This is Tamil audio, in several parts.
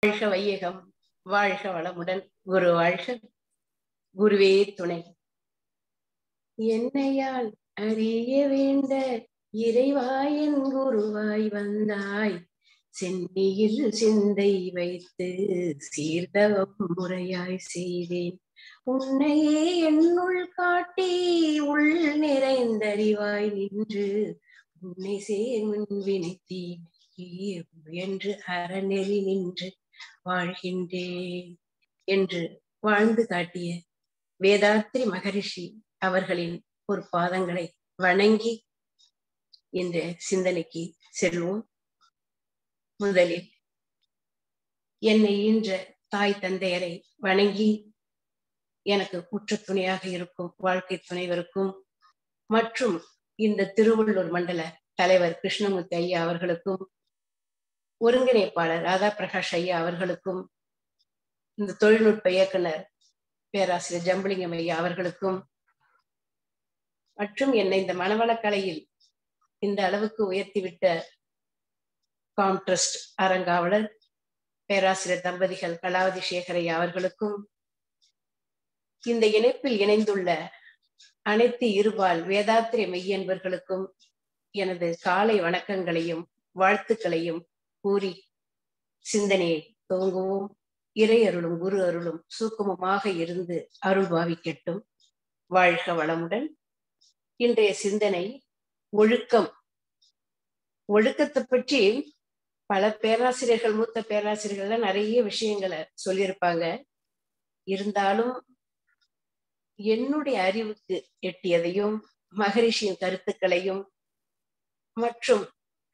வாழ்க வையகம் வாழ்க வளமுடன் குரு வாழ்க குருவே துணை என்னையால் அறிய வேண்ட இறைவாயன் குருவாய் வந்தாய் சென்னியில் சிந்தை வைத்து சீர்தவம் முறையாய் செய்தேன் உன்னையே என்னுள் காட்டி உள் நிறைந்தறிவாய் நின்று உன்னை சேர் முன்வினைத்தீ என்று அறநெறி நின்று வாழ்கின்றேன் என்று வாழ்ந்து காட்டிய வேதாத்ரி மகரிஷி அவர்களின் ஒரு பாதங்களை வணங்கி இந்த சிந்தனைக்கு செல்வோம் முதலில் என்னை ஈன்ற தாய் தந்தையரை வணங்கி எனக்கு குற்ற துணையாக இருக்கும் வாழ்க்கை துணைவருக்கும் மற்றும் இந்த திருவள்ளூர் மண்டல தலைவர் கிருஷ்ணமூர்த்தி ஐயா அவர்களுக்கும் ஒருங்கிணைப்பாளர் ராதா பிரகாஷ் ஐயா அவர்களுக்கும் இந்த தொழில்நுட்ப இயக்குனர் பேராசிரியர் ஜம்புலிங்கம் ஐயா அவர்களுக்கும் மற்றும் என்னை இந்த மனவளக்கலையில் இந்த அளவுக்கு உயர்த்திவிட்ட காம்ட்ரஸ்ட் அறங்காவலர் பேராசிரியர் தம்பதிகள் கலாவதி சேகரையா அவர்களுக்கும் இந்த இணைப்பில் இணைந்துள்ள அனைத்து இருபால் வேதாத்திரிய மெய்யன்பர்களுக்கும் எனது காலை வணக்கங்களையும் வாழ்த்துக்களையும் கூறி சிந்தனையை துவங்குவோம் இறை அருளும் குரு அருளும் சூக்குமமாக இருந்து அருள் பாவிக்கட்டும் வாழ்க வளமுடன் இன்றைய சிந்தனை ஒழுக்கம் ஒழுக்கத்தை பற்றி பல பேராசிரியர்கள் மூத்த பேராசிரியர்கள் நிறைய விஷயங்களை சொல்லியிருப்பாங்க இருந்தாலும் என்னுடைய அறிவுக்கு எட்டியதையும் மகரிஷியின் கருத்துக்களையும் மற்றும்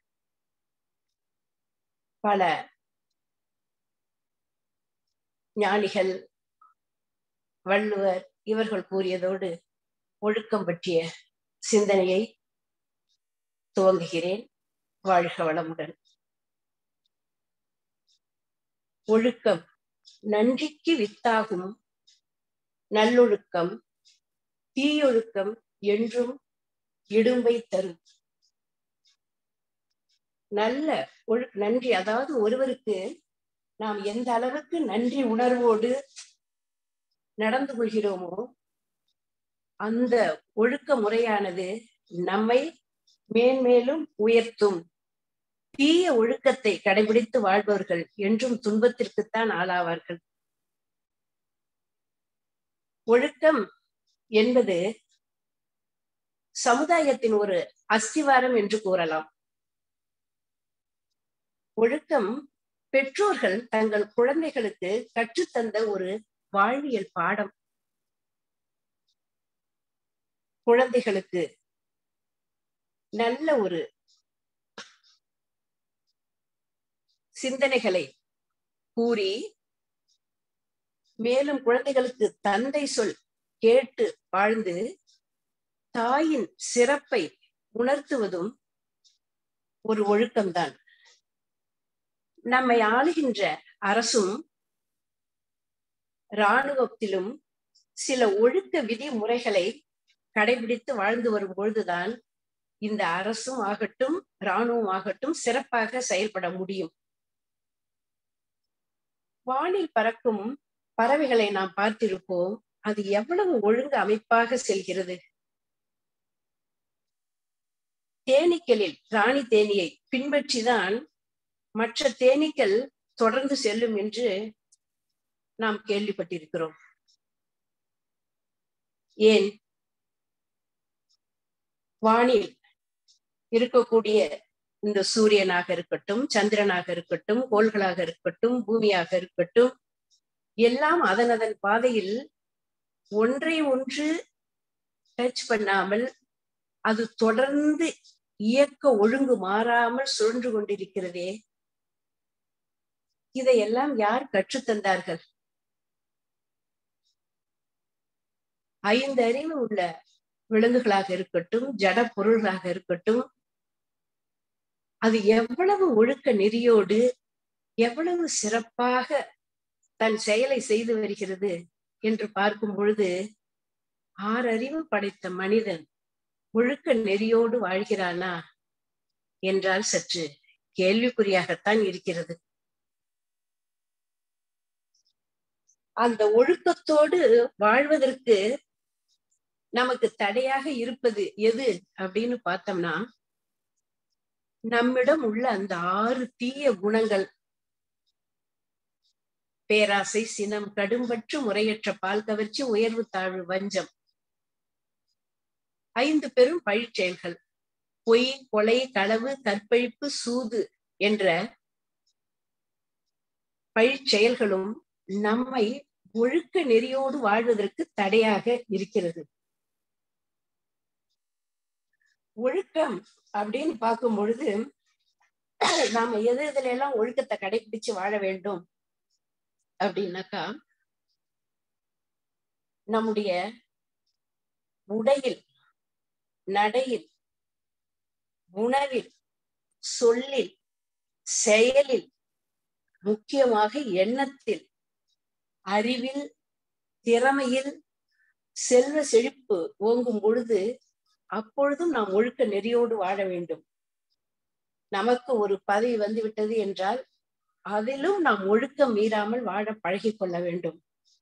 பல ஞானிகள் வள்ளுவர் இவர்கள் கூறியதோடு ஒழுக்கம் பற்றிய சிந்தனையை துவங்குகிறேன் வாழ்க வளமுடன் ஒழுக்கம் நன்றிக்கு வித்தாகும் நல்லொழுக்கம் தீயொழுக்கம் என்றும் இடும்பை தரும் நல்ல ஒழு நன்றி அதாவது ஒருவருக்கு நாம் எந்த அளவுக்கு நன்றி உணர்வோடு நடந்து கொள்கிறோமோ அந்த ஒழுக்க முறையானது நம்மை மேன்மேலும் உயர்த்தும் தீய ஒழுக்கத்தை கடைபிடித்து வாழ்பவர்கள் என்றும் துன்பத்திற்குத்தான் ஆளாவார்கள் ஒழுக்கம் என்பது சமுதாயத்தின் ஒரு அஸ்திவாரம் என்று கூறலாம் ஒழுக்கம் பெற்றோர்கள் தங்கள் குழந்தைகளுக்கு கற்றுத்தந்த ஒரு வாழ்வியல் பாடம் குழந்தைகளுக்கு நல்ல ஒரு சிந்தனைகளை கூறி மேலும் குழந்தைகளுக்கு தந்தை சொல் கேட்டு வாழ்ந்து தாயின் சிறப்பை உணர்த்துவதும் ஒரு ஒழுக்கம்தான் நம்மை ஆளுகின்ற அரசும் இராணுவத்திலும் சில ஒழுக்க விதிமுறைகளை கடைபிடித்து வாழ்ந்து வரும் பொழுதுதான் இந்த அரசும் ஆகட்டும் இராணுவம் ஆகட்டும் சிறப்பாக செயல்பட முடியும் வானில் பறக்கும் பறவைகளை நாம் பார்த்திருப்போம் அது எவ்வளவு ஒழுங்கு அமைப்பாக செல்கிறது தேனீக்களில் ராணி தேனியை பின்பற்றிதான் மற்ற தேனீக்கள் தொடர்ந்து செல்லும் என்று நாம் கேள்விப்பட்டிருக்கிறோம் ஏன் வானில் இருக்கக்கூடிய இந்த சூரியனாக இருக்கட்டும் சந்திரனாக இருக்கட்டும் கோள்களாக இருக்கட்டும் பூமியாக இருக்கட்டும் எல்லாம் அதன் அதன் பாதையில் ஒன்றை ஒன்று டச் பண்ணாமல் அது தொடர்ந்து இயக்க ஒழுங்கு மாறாமல் சுழன்று கொண்டிருக்கிறதே இதையெல்லாம் யார் கற்றுத்தந்தார்கள் ஐந்து அறிவு உள்ள விலங்குகளாக இருக்கட்டும் ஜட பொருள்களாக இருக்கட்டும் அது எவ்வளவு ஒழுக்க நெறியோடு எவ்வளவு சிறப்பாக தன் செயலை செய்து வருகிறது என்று பார்க்கும் பொழுது ஆறறிவு படைத்த மனிதன் ஒழுக்க நெறியோடு வாழ்கிறானா என்றால் சற்று கேள்விக்குறியாகத்தான் இருக்கிறது அந்த ஒழுக்கத்தோடு வாழ்வதற்கு நமக்கு தடையாக இருப்பது எது அப்படின்னு பார்த்தோம்னா நம்மிடம் உள்ள அந்த ஆறு தீய குணங்கள் பேராசை சினம் கடும்பற்று முறையற்ற பால் கவர்ச்சி உயர்வு தாழ்வு வஞ்சம் ஐந்து பெரும் பழிச் செயல்கள் பொய் கொலை களவு கற்பழிப்பு சூது என்ற பழிச் செயல்களும் நம்மை ஒழுக்க நெறியோடு வாழ்வதற்கு தடையாக இருக்கிறது ஒழுக்கம் அப்படின்னு பார்க்கும் பொழுது நாம எது இதுல எல்லாம் ஒழுக்கத்தை கடைபிடிச்சு வாழ வேண்டும் அப்படின்னாக்கா நம்முடைய உடையில் நடையில் உணவில் சொல்லில் செயலில் முக்கியமாக எண்ணத்தில் அறிவில் திறமையில் செல்வ செழிப்பு ஓங்கும் பொழுது அப்பொழுதும் நாம் ஒழுக்க நெறியோடு வாழ வேண்டும் நமக்கு ஒரு பதவி வந்து விட்டது என்றால் அதிலும் நாம் ஒழுக்கம் மீறாமல் வாழ பழகி கொள்ள வேண்டும்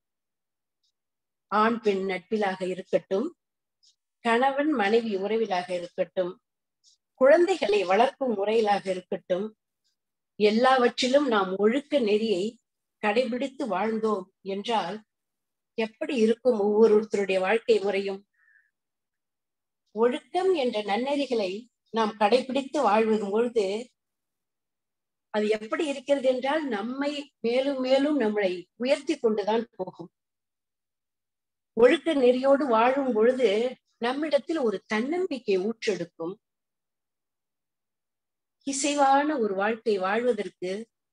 ஆண் பெண் நட்பிலாக இருக்கட்டும் கணவன் மனைவி உறவிலாக இருக்கட்டும் குழந்தைகளை வளர்க்கும் முறையிலாக இருக்கட்டும் எல்லாவற்றிலும் நாம் ஒழுக்க நெறியை கடைபிடித்து வாழ்ந்தோம் என்றால் எப்படி இருக்கும் ஒவ்வொருத்தருடைய வாழ்க்கை முறையும் ஒழுக்கம் என்ற நன்னெறிகளை நாம் கடைபிடித்து வாழ்வது பொழுது அது எப்படி இருக்கிறது என்றால் நம்மை மேலும் மேலும் நம்மளை உயர்த்தி கொண்டுதான் போகும் ஒழுக்க நெறியோடு வாழும் பொழுது நம்மிடத்தில் ஒரு தன்னம்பிக்கை ஊற்றெடுக்கும் இசைவான ஒரு வாழ்க்கை வாழ்வதற்கு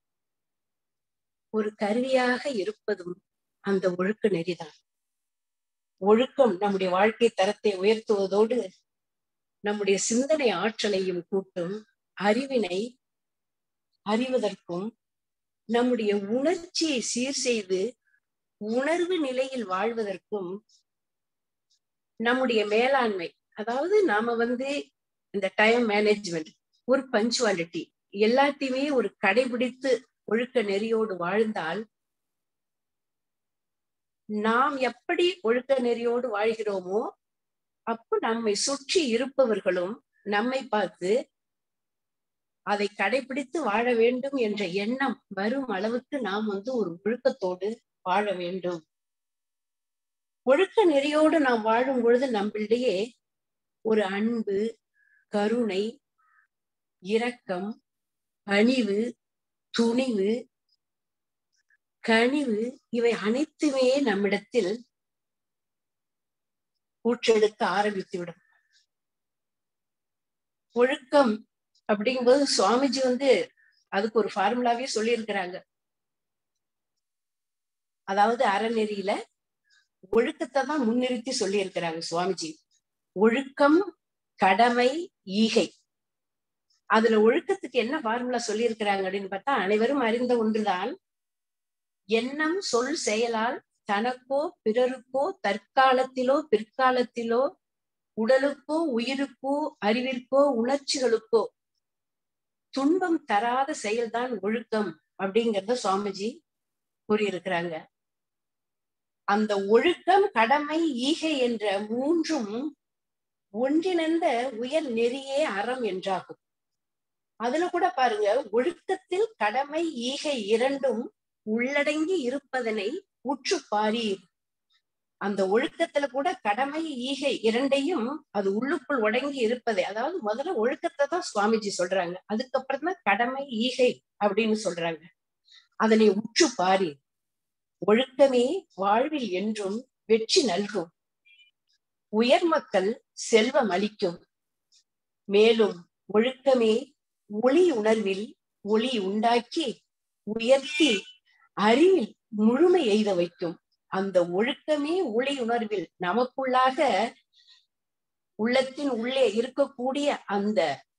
ஒரு கருவியாக இருப்பதும் அந்த ஒழுக்க நெறிதான் ஒழுக்கம் நம்முடைய வாழ்க்கை தரத்தை உயர்த்துவதோடு நம்முடைய சிந்தனை ஆற்றலையும் கூட்டும் அறிவினை அறிவதற்கும் நம்முடைய உணர்ச்சியை சீர் செய்து உணர்வு நிலையில் வாழ்வதற்கும் நம்முடைய மேலாண்மை அதாவது நாம வந்து இந்த டைம் மேனேஜ்மெண்ட் ஒரு பஞ்சுவாலிட்டி எல்லாத்தையுமே ஒரு கடைபிடித்து ஒழுக்க நெறியோடு வாழ்ந்தால் நாம் எப்படி ஒழுக்க நெறியோடு வாழ்கிறோமோ அப்போ நம்மை சுற்றி இருப்பவர்களும் நம்மை பார்த்து அதை கடைபிடித்து வாழ வேண்டும் என்ற எண்ணம் வரும் அளவுக்கு நாம் வந்து ஒரு ஒழுக்கத்தோடு வாழ வேண்டும் ஒழுக்க நெறியோடு நாம் வாழும் பொழுது நம்மளிடையே ஒரு அன்பு கருணை இரக்கம் பணிவு துணிவு கனிவு இவை அனைத்துமே நம்மிடத்தில் ஊற்றெடுக்க ஆரம்பித்துவிடும் ஒழுக்கம் அப்படிங்கும்போது சுவாமிஜி வந்து அதுக்கு ஒரு ஃபார்முலாவே சொல்லியிருக்கிறாங்க அதாவது அறநெறியில ஒழுக்கத்தை தான் முன்னிறுத்தி சொல்லி இருக்கிறாங்க சுவாமிஜி ஒழுக்கம் கடமை ஈகை அதுல ஒழுக்கத்துக்கு என்ன ஃபார்முலா சொல்லி இருக்கிறாங்க அப்படின்னு பார்த்தா அனைவரும் அறிந்த ஒன்றுதான் எண்ணம் சொல் செயலால் தனக்கோ பிறருக்கோ தற்காலத்திலோ பிற்காலத்திலோ உடலுக்கோ உயிருக்கோ அறிவிற்கோ உணர்ச்சிகளுக்கோ துன்பம் தராத செயல்தான் ஒழுக்கம் அப்படிங்கறத சுவாமிஜி கூறியிருக்கிறாங்க அந்த ஒழுக்கம் கடமை ஈகை என்ற மூன்றும் ஒன்றிணைந்த உயர் நெறியே அறம் என்றாகும் அதுல கூட பாருங்க ஒழுக்கத்தில் கடமை ஈகை இரண்டும் உள்ளடங்கி இருப்பதனை உற்று பாரீர் அந்த ஒழுக்கத்துல கூட கடமை ஈகை இரண்டையும் அது உள்ளுக்குள் உடங்கி இருப்பதை அதாவது முதல்ல ஒழுக்கத்தை தான் சுவாமிஜி சொல்றாங்க அதுக்கப்புறம் தான் கடமை ஈகை அப்படின்னு சொல்றாங்க அதனை உற்று பாரி ஒழுக்கமே வாழ்வில் என்றும் வெற்றி நல்கும் உயர் மக்கள் செல்வம் அளிக்கும் மேலும் ஒழுக்கமே ஒளி உணர்வில் ஒளி உண்டாக்கி உயர்த்தி அறிவில் முழுமை எய்த வைக்கும் அந்த ஒழுக்கமே ஒளி உணர்வில் நமக்குள்ளாக உள்ளத்தின் உள்ளே இருக்கக்கூடிய அந்த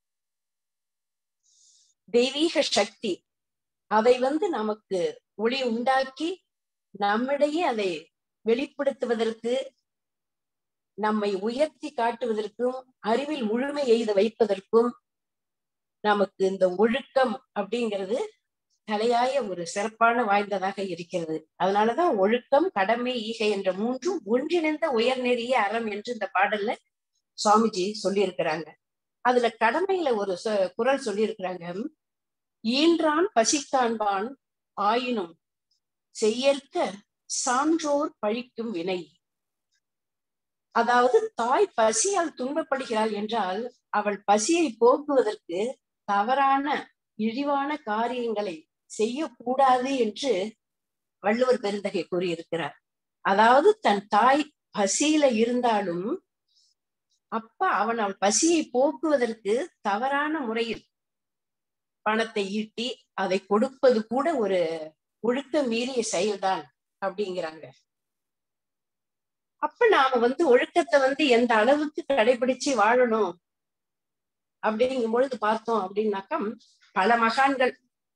தெய்வீக சக்தி அதை வந்து நமக்கு ஒளி உண்டாக்கி நம்மிடையே அதை வெளிப்படுத்துவதற்கு நம்மை உயர்த்தி காட்டுவதற்கும் அறிவில் முழுமை எய்த வைப்பதற்கும் நமக்கு இந்த ஒழுக்கம் அப்படிங்கிறது தலையாய ஒரு சிறப்பான வாய்ந்ததாக இருக்கிறது அதனாலதான் ஒழுக்கம் கடமை ஈகை என்ற மூன்றும் ஒன்றிணைந்த உயர்நெறிய அறம் என்று இந்த பாடல்ல சுவாமிஜி சொல்லியிருக்கிறாங்க அதுல கடமையில ஒரு குரல் சொல்லியிருக்கிறாங்க ஈன்றான் பசிக்காண்பான் ஆயினும் செய்யற்க சான்றோர் பழிக்கும் வினை அதாவது தாய் பசியால் துன்பப்படுகிறாள் என்றால் அவள் பசியை போக்குவதற்கு தவறான இழிவான காரியங்களை செய்யக்கூடாது என்று வள்ளுவர் பெருந்தகை கூறியிருக்கிறார் அதாவது தன் தாய் பசியில இருந்தாலும் அப்ப அவன் அவள் பசியை போக்குவதற்கு தவறான முறையில் பணத்தை ஈட்டி அதை கொடுப்பது கூட ஒரு ஒழுக்க மீறிய செயல்தான் அப்படிங்கிறாங்க அப்ப நாம வந்து ஒழுக்கத்தை வந்து எந்த அளவுக்கு கடைபிடிச்சு வாழணும் அப்படிங்கும் பொழுது பார்த்தோம் அப்படின்னாக்கா பல மகான்கள்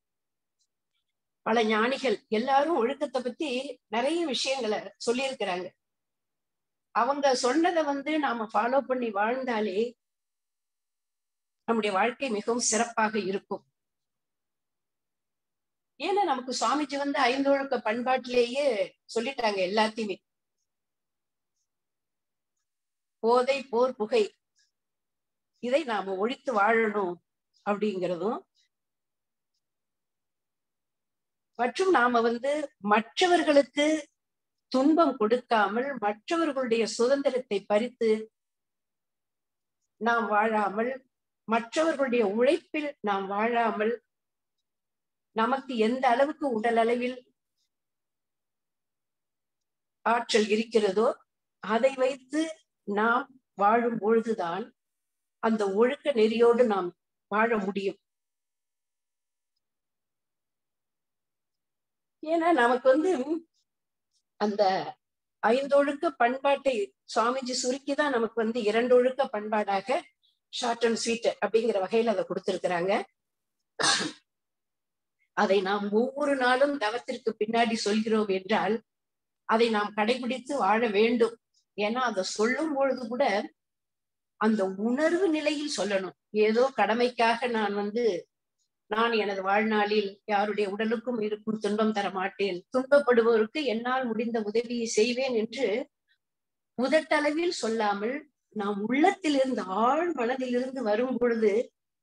பல ஞானிகள் எல்லாரும் ஒழுக்கத்தை பத்தி நிறைய விஷயங்களை சொல்லியிருக்கிறாங்க அவங்க சொன்னதை வந்து நாம ஃபாலோ பண்ணி வாழ்ந்தாலே நம்முடைய வாழ்க்கை மிகவும் சிறப்பாக இருக்கும் ஏன்னா நமக்கு சுவாமிஜி வந்து ஐந்தொழுக்க பண்பாட்டிலேயே சொல்லிட்டாங்க எல்லாத்தையுமே போதை போர் புகை இதை நாம ஒழித்து வாழணும் அப்படிங்கிறதும் மற்றும் நாம வந்து மற்றவர்களுக்கு துன்பம் கொடுக்காமல் மற்றவர்களுடைய சுதந்திரத்தை பறித்து நாம் வாழாமல் மற்றவர்களுடைய உழைப்பில் நாம் வாழாமல் நமக்கு எந்த அளவுக்கு உடல் அளவில் ஆற்றல் இருக்கிறதோ அதை வைத்து நாம் வாழும் பொழுதுதான் அந்த ஒழுக்க நெறியோடு நாம் வாழ முடியும் ஏன்னா நமக்கு வந்து அந்த ஐந்தொழுக்க பண்பாட்டை சுவாமிஜி சுருக்கிதான் நமக்கு வந்து இரண்டொழுக்க பண்பாடாக ஷார்ட் அண்ட் ஸ்வீட் அப்படிங்கிற வகையில அதை கொடுத்திருக்கிறாங்க அதை நாம் ஒவ்வொரு நாளும் தவத்திற்கு பின்னாடி சொல்கிறோம் என்றால் அதை நாம் கடைபிடித்து வாழ வேண்டும் ஏன்னா அதை சொல்லும் பொழுது கூட அந்த உணர்வு நிலையில் சொல்லணும் ஏதோ கடமைக்காக நான் வந்து நான் எனது வாழ்நாளில் யாருடைய உடலுக்கும் இருக்கும் துன்பம் தர மாட்டேன் துன்பப்படுவோருக்கு என்னால் முடிந்த உதவியை செய்வேன் என்று முதட்டளவில் சொல்லாமல் நாம் உள்ளத்திலிருந்து ஆழ் மனதிலிருந்து வரும் பொழுது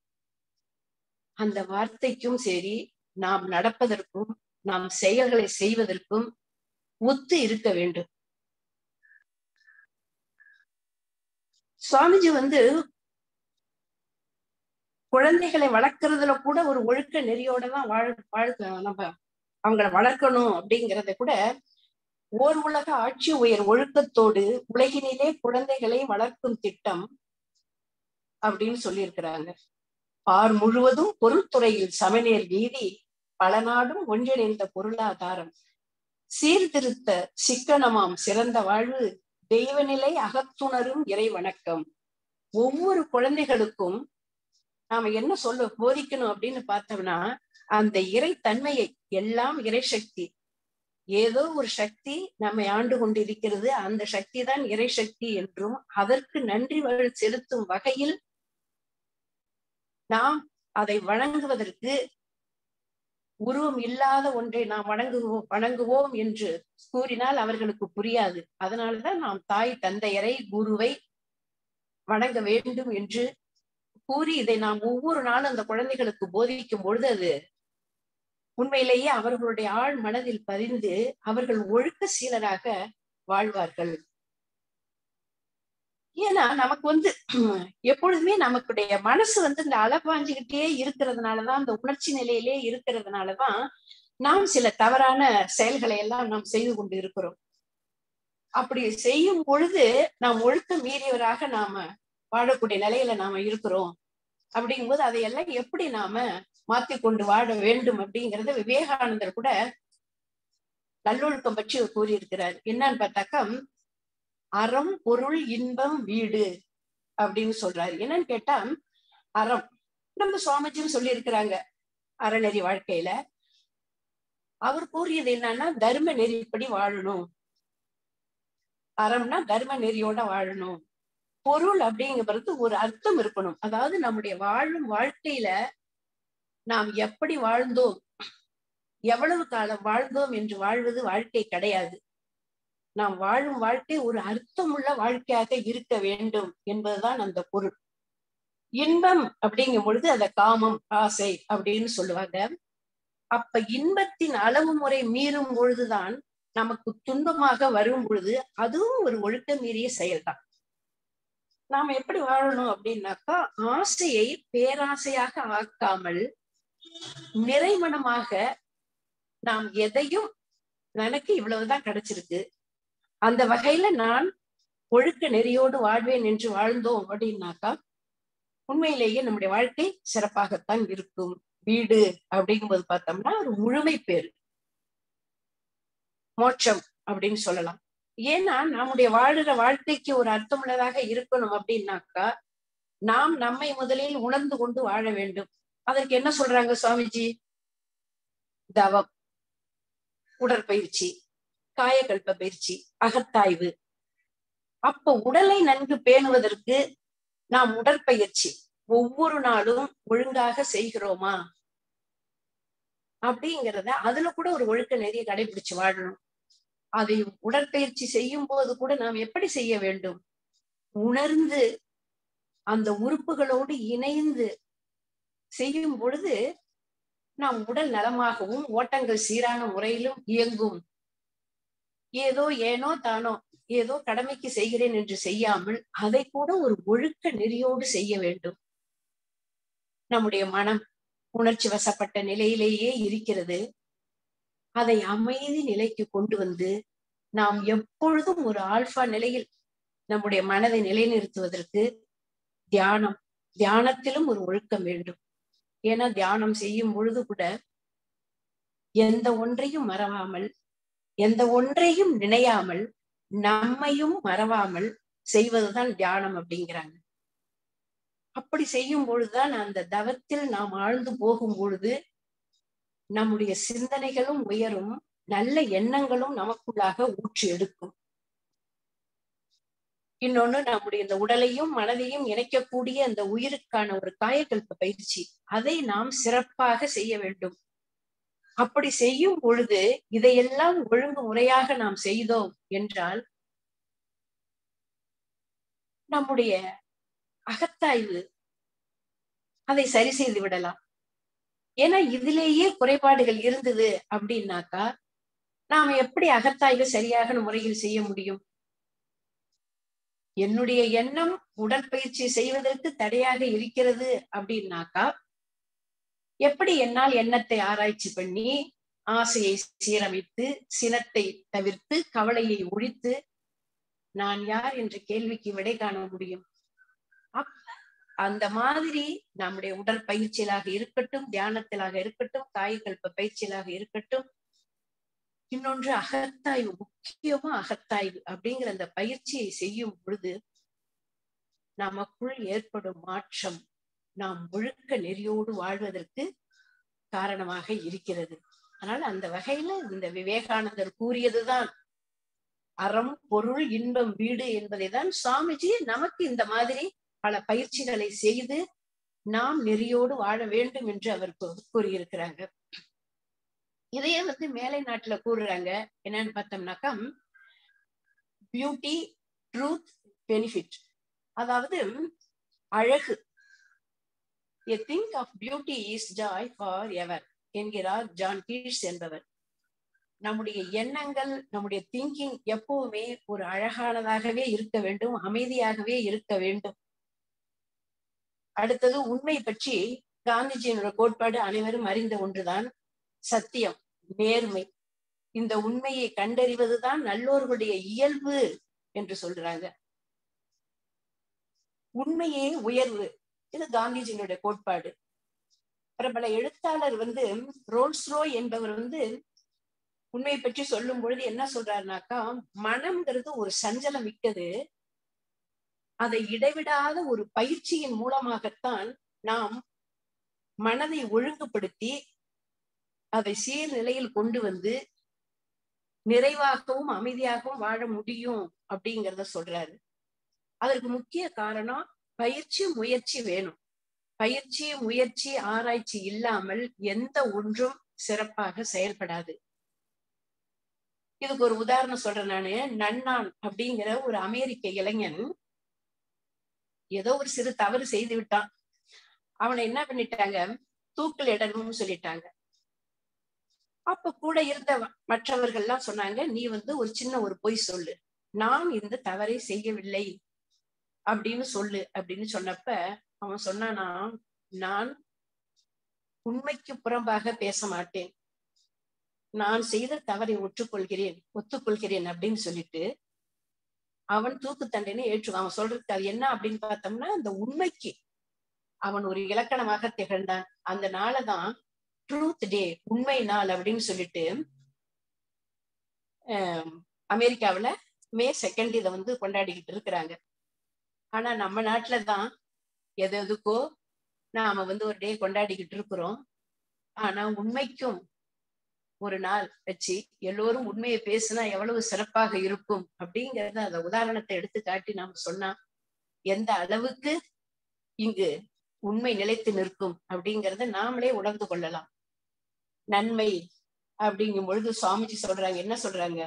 அந்த வார்த்தைக்கும் சரி நாம் நடப்பதற்கும் நாம் செயல்களை செய்வதற்கும் ஒத்து இருக்க வேண்டும் சுவாமிஜி வந்து குழந்தைகளை வளர்க்கறதுல கூட ஒரு ஒழுக்க நெறியோட தான் வாழ் வாழ்க்க நம்ம அவங்கள வளர்க்கணும் அப்படிங்கிறத கூட ஓர் உலக ஆட்சி உயர் ஒழுக்கத்தோடு உலகினிலே குழந்தைகளை வளர்க்கும் திட்டம் அப்படின்னு சொல்லியிருக்கிறாங்க பார் முழுவதும் பொருள்துறையில் சமநேர் நீதி பல நாடும் ஒன்றிணைந்த பொருளாதாரம் சீர்திருத்த சிக்கனமாம் சிறந்த வாழ்வு தெய்வநிலை அகத்துணரும் இறை வணக்கம் ஒவ்வொரு குழந்தைகளுக்கும் நாம என்ன சொல்ல போதிக்கணும் அப்படின்னு பார்த்தோம்னா அந்த இறை தன்மையை எல்லாம் இறை சக்தி ஏதோ ஒரு சக்தி நம்மை ஆண்டு கொண்டிருக்கிறது அந்த சக்தி தான் இறை சக்தி என்றும் அதற்கு நன்றி செலுத்தும் வகையில் நாம் அதை வணங்குவதற்கு உருவம் இல்லாத ஒன்றை நாம் வணங்குவோம் வணங்குவோம் என்று கூறினால் அவர்களுக்கு புரியாது அதனாலதான் நாம் தாய் தந்தையரை குருவை வணங்க வேண்டும் என்று கூறி இதை நாம் ஒவ்வொரு நாளும் அந்த குழந்தைகளுக்கு போதிக்கும் பொழுது அது உண்மையிலேயே அவர்களுடைய ஆழ் மனதில் பதிந்து அவர்கள் ஒழுக்க சீலராக வாழ்வார்கள் ஏன்னா நமக்கு வந்து எப்பொழுதுமே நமக்குடைய மனசு வந்து இந்த அலப்பாஞ்சுக்கிட்டே இருக்கிறதுனாலதான் இந்த உணர்ச்சி நிலையிலே இருக்கிறதுனாலதான் நாம் சில தவறான செயல்களை எல்லாம் நாம் செய்து கொண்டு இருக்கிறோம் அப்படி செய்யும் பொழுது நாம் ஒழுக்க மீறியவராக நாம வாழக்கூடிய நிலையில நாம இருக்கிறோம் அப்படிங்கும்போது அதையெல்லாம் எப்படி நாம மாத்தி கொண்டு வாழ வேண்டும் அப்படிங்கறத விவேகானந்தர் கூட நல்லொழுக்கம் பற்றி கூறியிருக்கிறார் என்னன்னு பார்த்தாக்கா அறம் பொருள் இன்பம் வீடு அப்படின்னு சொல்றாரு என்னன்னு கேட்டா அறம் நம்ம சுவாமிஜின்னு சொல்லி இருக்கிறாங்க அறநெறி வாழ்க்கையில அவர் கூறியது என்னன்னா தர்ம நெறிப்படி வாழணும் அறம்னா தர்ம நெறியோட வாழணும் பொருள் அப்படிங்கிறது ஒரு அர்த்தம் இருக்கணும் அதாவது நம்முடைய வாழும் வாழ்க்கையில நாம் எப்படி வாழ்ந்தோம் எவ்வளவு காலம் வாழ்ந்தோம் என்று வாழ்வது வாழ்க்கை கிடையாது நாம் வாழும் வாழ்க்கை ஒரு அர்த்தமுள்ள வாழ்க்கையாக இருக்க வேண்டும் என்பதுதான் அந்த பொருள் இன்பம் அப்படிங்கும் பொழுது அத காமம் ஆசை அப்படின்னு சொல்லுவாங்க அப்ப இன்பத்தின் அளவு முறை மீறும் பொழுதுதான் நமக்கு துன்பமாக வரும் பொழுது அதுவும் ஒரு ஒழுக்க மீறிய செயல்தான் நாம் எப்படி வாழணும் அப்படின்னாக்கா ஆசையை பேராசையாக ஆக்காமல் நிறைமணமாக நாம் எதையும் எனக்கு இவ்வளவுதான் கிடைச்சிருக்கு அந்த வகையில நான் ஒழுக்க நெறியோடு வாழ்வேன் என்று வாழ்ந்தோம் அப்படின்னாக்கா உண்மையிலேயே நம்முடைய வாழ்க்கை சிறப்பாகத்தான் இருக்கும் வீடு அப்படிங்கும்போது பார்த்தோம்னா ஒரு முழுமை பேரு மோட்சம் அப்படின்னு சொல்லலாம் ஏன்னா நம்முடைய வாழுற வாழ்க்கைக்கு ஒரு அர்த்தமுள்ளதாக இருக்கணும் அப்படின்னாக்கா நாம் நம்மை முதலில் உணர்ந்து கொண்டு வாழ வேண்டும் அதற்கு என்ன சொல்றாங்க சுவாமிஜி தவம் உடற்பயிற்சி காயக்கல்ப பயிற்சி அகத்தாய்வு அப்ப உடலை நன்கு பேணுவதற்கு நாம் உடற்பயிற்சி ஒவ்வொரு நாளும் ஒழுங்காக செய்கிறோமா அப்படிங்கிறத அதுல கூட ஒரு ஒழுக்க நெறிய கடைபிடிச்சு வாழணும் அதை உடற்பயிற்சி செய்யும் போது கூட நாம் எப்படி செய்ய வேண்டும் உணர்ந்து அந்த உறுப்புகளோடு இணைந்து செய்யும் பொழுது நாம் உடல் நலமாகவும் ஓட்டங்கள் சீரான முறையிலும் இயங்கும் ஏதோ ஏனோ தானோ ஏதோ கடமைக்கு செய்கிறேன் என்று செய்யாமல் அதை கூட ஒரு ஒழுக்க நெறியோடு செய்ய வேண்டும் நம்முடைய மனம் உணர்ச்சி வசப்பட்ட நிலையிலேயே இருக்கிறது அதை அமைதி நிலைக்கு கொண்டு வந்து நாம் எப்பொழுதும் ஒரு ஆல்பா நிலையில் நம்முடைய மனதை நிலைநிறுத்துவதற்கு தியானம் தியானத்திலும் ஒரு ஒழுக்கம் வேண்டும் ஏன்னா தியானம் செய்யும் பொழுது கூட எந்த ஒன்றையும் மறவாமல் எந்த ஒன்றையும் நினையாமல் நம்மையும் மறவாமல் செய்வதுதான் தியானம் அப்படிங்கிறாங்க அப்படி செய்யும் பொழுதுதான் அந்த தவத்தில் நாம் ஆழ்ந்து போகும் பொழுது நம்முடைய சிந்தனைகளும் உயரும் நல்ல எண்ணங்களும் நமக்குள்ளாக ஊற்றி எடுக்கும் இன்னொன்னு நம்முடைய இந்த உடலையும் மனதையும் இணைக்கக்கூடிய அந்த உயிருக்கான ஒரு காயக்கல்ப பயிற்சி அதை நாம் சிறப்பாக செய்ய வேண்டும் அப்படி செய்யும் பொழுது இதையெல்லாம் ஒழுங்கு முறையாக நாம் செய்தோம் என்றால் நம்முடைய அகத்தாய்வு அதை சரி செய்து விடலாம் ஏன்னா இதிலேயே குறைபாடுகள் இருந்தது அப்படின்னாக்கா நாம எப்படி அகத்தாய்வு சரியாக முறையில் செய்ய முடியும் என்னுடைய எண்ணம் உடற்பயிற்சி செய்வதற்கு தடையாக இருக்கிறது அப்படின்னாக்கா எப்படி என்னால் எண்ணத்தை ஆராய்ச்சி பண்ணி ஆசையை சீரமைத்து சினத்தை தவிர்த்து கவலையை ஒழித்து நான் யார் என்ற கேள்விக்கு விடை காண முடியும் அந்த மாதிரி நம்முடைய உடற்பயிற்சியிலாக இருக்கட்டும் தியானத்திலாக இருக்கட்டும் காயக்கல்ப பயிற்சியிலாக இருக்கட்டும் இன்னொன்று அகத்தாய்வு முக்கியமா அகத்தாய்வு அப்படிங்கிற அந்த பயிற்சியை செய்யும் பொழுது நமக்குள் ஏற்படும் மாற்றம் நாம் ஒழுக்க நெறியோடு வாழ்வதற்கு காரணமாக இருக்கிறது அதனால அந்த வகையில இந்த விவேகானந்தர் கூறியதுதான் அறம் பொருள் இன்பம் வீடு என்பதை தான் சுவாமிஜி நமக்கு இந்த மாதிரி பல பயிற்சிகளை செய்து நாம் நெறியோடு வாழ வேண்டும் என்று அவர் கூறியிருக்கிறாங்க இதையே வந்து மேலை நாட்டுல கூறுறாங்க என்னன்னு பார்த்தோம்னாக்கா பியூட்டி ட்ரூத் பெனிஃபிட் அதாவது அழகு a thing of beauty is joy forever என்கிறார் ஜான் கீழ்ஸ் என்பவர் நம்முடைய எண்ணங்கள் நம்முடைய திங்கிங் எப்பவுமே ஒரு அழகானதாகவே இருக்க வேண்டும் அமைதியாகவே இருக்க வேண்டும் அடுத்தது உண்மை பற்றி காந்திஜியினோட கோட்பாடு அனைவரும் அறிந்த ஒன்றுதான் சத்தியம் நேர்மை இந்த உண்மையை கண்டறிவதுதான் நல்லோர்களுடைய இயல்பு என்று சொல்றாங்க உண்மையே உயர்வு இது காந்திஜியினுடைய கோட்பாடு பிரபல எழுத்தாளர் வந்து ரோல்ஸ்ரோ என்பவர் வந்து உண்மையை பற்றி சொல்லும் பொழுது என்ன சொல்றாருனாக்கா மனம்ங்கிறது ஒரு சஞ்சலம் மிக்கது அதை இடைவிடாத ஒரு பயிற்சியின் மூலமாகத்தான் நாம் மனதை ஒழுங்குபடுத்தி அதை சீர்நிலையில் கொண்டு வந்து நிறைவாகவும் அமைதியாகவும் வாழ முடியும் அப்படிங்கிறத சொல்றாரு அதற்கு முக்கிய காரணம் பயிற்சி முயற்சி வேணும் பயிற்சி முயற்சி ஆராய்ச்சி இல்லாமல் எந்த ஒன்றும் சிறப்பாக செயல்படாது இதுக்கு ஒரு உதாரணம் சொல்றேன் நானு நன்னான் அப்படிங்கிற ஒரு அமெரிக்க இளைஞன் ஏதோ ஒரு சிறு தவறு செய்து விட்டான் அவனை என்ன பண்ணிட்டாங்க தூக்கில் இடணும்னு சொல்லிட்டாங்க அப்ப கூட இருந்த மற்றவர்கள் எல்லாம் சொன்னாங்க நீ வந்து ஒரு சின்ன ஒரு பொய் சொல்லு நான் இந்த தவறை செய்யவில்லை அப்படின்னு சொல்லு அப்படின்னு சொன்னப்ப அவன் சொன்னானா நான் உண்மைக்கு புறம்பாக பேச மாட்டேன் நான் செய்த தவறை ஒற்றுக்கொள்கிறேன் ஒத்துக்கொள்கிறேன் அப்படின்னு சொல்லிட்டு அவன் தூக்கு தண்டனை ஏற்று அவன் சொல்றதுக்கு அது என்ன அப்படின்னு பார்த்தோம்னா அந்த உண்மைக்கு அவன் ஒரு இலக்கணமாக திகழ்ந்தான் அந்த நாளை தான் ட்ரூத் டே உண்மை நாள் அப்படின்னு சொல்லிட்டு அமெரிக்காவுல மே செகண்ட் இதை வந்து கொண்டாடிக்கிட்டு இருக்கிறாங்க ஆனா நம்ம நாட்டுல தான் எது எதுக்கோ நாம வந்து ஒரு டே கொண்டாடிக்கிட்டு இருக்கிறோம் ஆனா உண்மைக்கும் ஒரு நாள் வச்சு எல்லோரும் உண்மையை பேசினா எவ்வளவு சிறப்பாக இருக்கும் அப்படிங்கறத அந்த உதாரணத்தை எடுத்து காட்டி நாம சொன்னா எந்த அளவுக்கு இங்கு உண்மை நிலைத்து நிற்கும் அப்படிங்கறத நாமளே உணர்ந்து கொள்ளலாம் நன்மை அப்படிங்கும் பொழுது சுவாமிஜி சொல்றாங்க என்ன சொல்றாங்க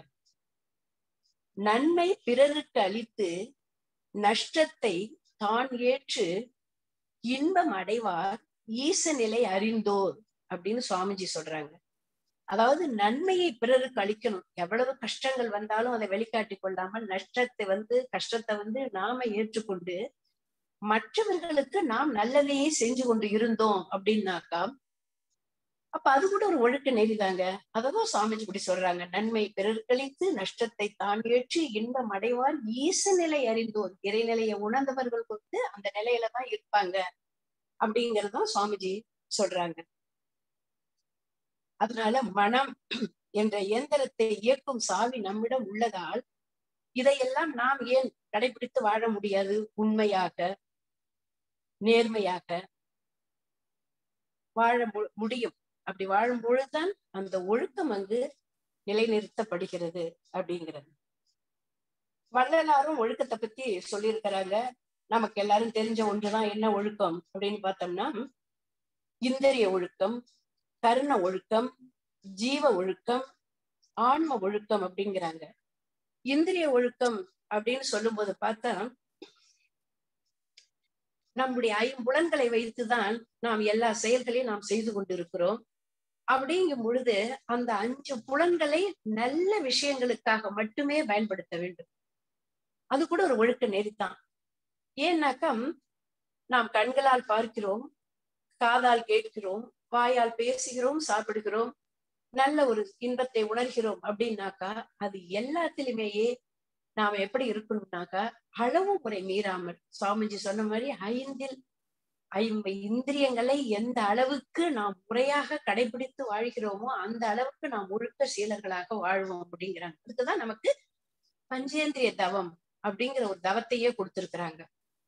நன்மை பிறருக்கு அளித்து நஷ்டத்தை தான் ஏற்று இன்பம் அடைவார் ஈச நிலை அறிந்தோர் அப்படின்னு சுவாமிஜி சொல்றாங்க அதாவது நன்மையை பிறருக்கு அளிக்கணும் எவ்வளவு கஷ்டங்கள் வந்தாலும் அதை வெளிக்காட்டி கொள்ளாமல் நஷ்டத்தை வந்து கஷ்டத்தை வந்து நாம ஏற்றுக்கொண்டு மற்றவர்களுக்கு நாம் நல்லதையே செஞ்சு கொண்டு இருந்தோம் அப்படின்னாக்கா அப்ப அது கூட ஒரு ஒழுக்க நெறிதாங்க அததான் சுவாமிஜி இப்படி சொல்றாங்க நன்மை பிறர்களித்து நஷ்டத்தை தான் ஏற்றி இன்பம் அடைவார் ஈச நிலை அறிந்தோர் இறைநிலையை உணர்ந்தவர்கள் வந்து அந்த நிலையில தான் இருப்பாங்க அப்படிங்கறதும் சுவாமிஜி சொல்றாங்க அதனால மனம் என்ற இயந்திரத்தை இயக்கும் சாவி நம்மிடம் உள்ளதால் இதையெல்லாம் நாம் ஏன் கடைபிடித்து வாழ முடியாது உண்மையாக நேர்மையாக வாழ முடியும் அப்படி வாழும் பொழுதுதான் அந்த ஒழுக்கம் அங்கு நிலைநிறுத்தப்படுகிறது அப்படிங்கிறது வள்ளலாரும் ஒழுக்கத்தை பத்தி சொல்லியிருக்கிறாங்க நமக்கு எல்லாரும் தெரிஞ்ச ஒன்றுதான் என்ன ஒழுக்கம் அப்படின்னு பார்த்தோம்னா இந்திரிய ஒழுக்கம் கருண ஒழுக்கம் ஜீவ ஒழுக்கம் ஆன்ம ஒழுக்கம் அப்படிங்கிறாங்க இந்திரிய ஒழுக்கம் அப்படின்னு சொல்லும் போது பார்த்தா நம்முடைய ஐம்புலன்களை வைத்துதான் நாம் எல்லா செயல்களையும் நாம் செய்து கொண்டிருக்கிறோம் அப்படிங்கும் பொழுது அந்த அஞ்சு புலன்களை நல்ல விஷயங்களுக்காக மட்டுமே பயன்படுத்த வேண்டும் அது கூட ஒரு ஒழுக்க நெறித்தான் ஏன்னாக்கா நாம் கண்களால் பார்க்கிறோம் காதால் கேட்கிறோம் வாயால் பேசுகிறோம் சாப்பிடுகிறோம் நல்ல ஒரு இன்பத்தை உணர்கிறோம் அப்படின்னாக்கா அது எல்லாத்திலுமேயே நாம எப்படி இருக்கணும்னாக்கா அளவு முறை மீறாமல் சுவாமிஜி சொன்ன மாதிரி ஐந்தில் ஐம்பது இந்திரியங்களை எந்த அளவுக்கு நாம் முறையாக கடைபிடித்து வாழ்கிறோமோ அந்த அளவுக்கு நாம் ஒழுக்க சீலர்களாக வாழ்வோம் அப்படிங்கிறாங்க அதுக்குதான் நமக்கு பஞ்சேந்திரிய தவம் அப்படிங்கிற ஒரு தவத்தையே கொடுத்திருக்கிறாங்க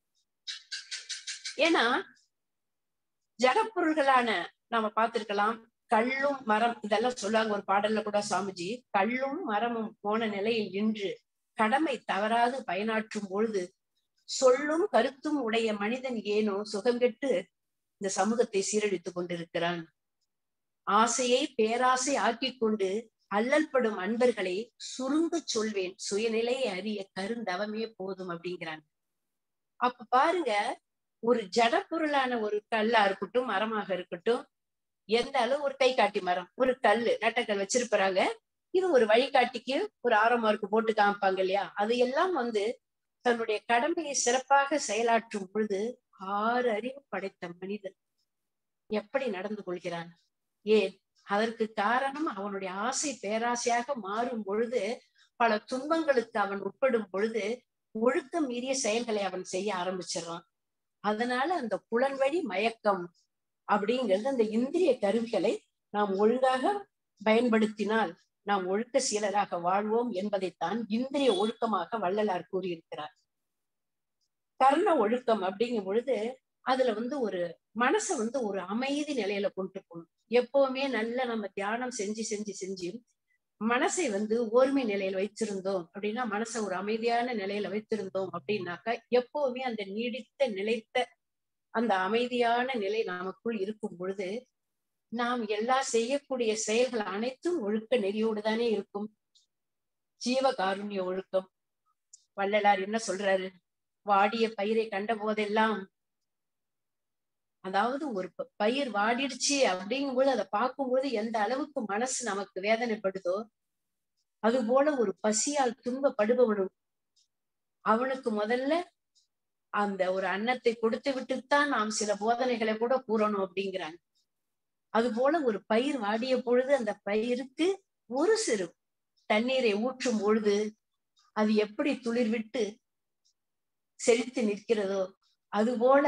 ஏன்னா ஜடப்பொருள்களான நாம பார்த்திருக்கலாம் கல்லும் மரம் இதெல்லாம் சொல்லுவாங்க ஒரு பாடல்ல கூட சாமிஜி கல்லும் மரமும் போன நிலையில் நின்று கடமை தவறாது பயனாற்றும் பொழுது சொல்லும் கருத்தும் உடைய மனிதன் ஏனோ சுகங்கெட்டு இந்த சமூகத்தை சீரழித்துக் கொண்டிருக்கிறான் ஆசையை பேராசை ஆக்கிக் கொண்டு அல்லல்படும் அன்பர்களை சுருங்க சொல்வேன் சுயநிலையை அறிய கருந்தவமே போதும் அப்படிங்கிறாங்க அப்ப பாருங்க ஒரு ஜட பொருளான ஒரு கல்லா இருக்கட்டும் மரமாக இருக்கட்டும் எந்த அளவு ஒரு கை காட்டி மரம் ஒரு கல்லு நட்டக்கல் வச்சிருப்பாங்க இது ஒரு வழிகாட்டிக்கு ஒரு ஆரமார்க்கு போட்டு காமிப்பாங்க இல்லையா அது எல்லாம் வந்து தன்னுடைய கடமையை சிறப்பாக செயலாற்றும் பொழுது ஆறு அறிவு படைத்த மனிதன் எப்படி நடந்து கொள்கிறான் ஏன் அதற்கு காரணம் அவனுடைய ஆசை பேராசையாக மாறும் பொழுது பல துன்பங்களுக்கு அவன் உட்படும் பொழுது ஒழுக்கம் மீறிய செயல்களை அவன் செய்ய ஆரம்பிச்சிடறான் அதனால அந்த புலன் வழி மயக்கம் அப்படிங்கிறது அந்த இந்திரிய கருவிகளை நாம் ஒழுங்காக பயன்படுத்தினால் நாம் ஒழுக்க சீலராக வாழ்வோம் என்பதைத்தான் இந்திரிய ஒழுக்கமாக வள்ளலார் கூறியிருக்கிறார் கர்ண ஒழுக்கம் அப்படிங்கும் பொழுது அதுல வந்து ஒரு மனசை வந்து ஒரு அமைதி நிலையில கொண்டு போகணும் எப்பவுமே நல்ல நம்ம தியானம் செஞ்சு செஞ்சு செஞ்சு மனசை வந்து ஓர்மை நிலையில வைத்திருந்தோம் அப்படின்னா மனசை ஒரு அமைதியான நிலையில வைத்திருந்தோம் அப்படின்னாக்கா எப்பவுமே அந்த நீடித்த நிலைத்த அந்த அமைதியான நிலை நமக்குள் இருக்கும் பொழுது நாம் எல்லா செய்யக்கூடிய செயல்கள் அனைத்தும் ஒழுக்க நெறியோடு தானே இருக்கும் ஜீவகாருண்ய ஒழுக்கம் வள்ளலார் என்ன சொல்றாரு வாடிய பயிரை கண்ட போதெல்லாம் அதாவது ஒரு ப- பயிர் வாடிடுச்சு அப்படிங்கும்போது அதை பார்க்கும்போது எந்த அளவுக்கு மனசு நமக்கு வேதனைப்படுதோ அது போல ஒரு பசியால் துன்பப்படுபவனும் அவனுக்கு முதல்ல அந்த ஒரு அன்னத்தை கொடுத்து விட்டுத்தான் நாம் சில போதனைகளை கூட கூறணும் அப்படிங்கிறாங்க அது போல ஒரு பயிர் வாடிய பொழுது அந்த பயிருக்கு ஒரு சிறு தண்ணீரை ஊற்றும் பொழுது அது எப்படி துளிர் விட்டு செழித்து நிற்கிறதோ அது போல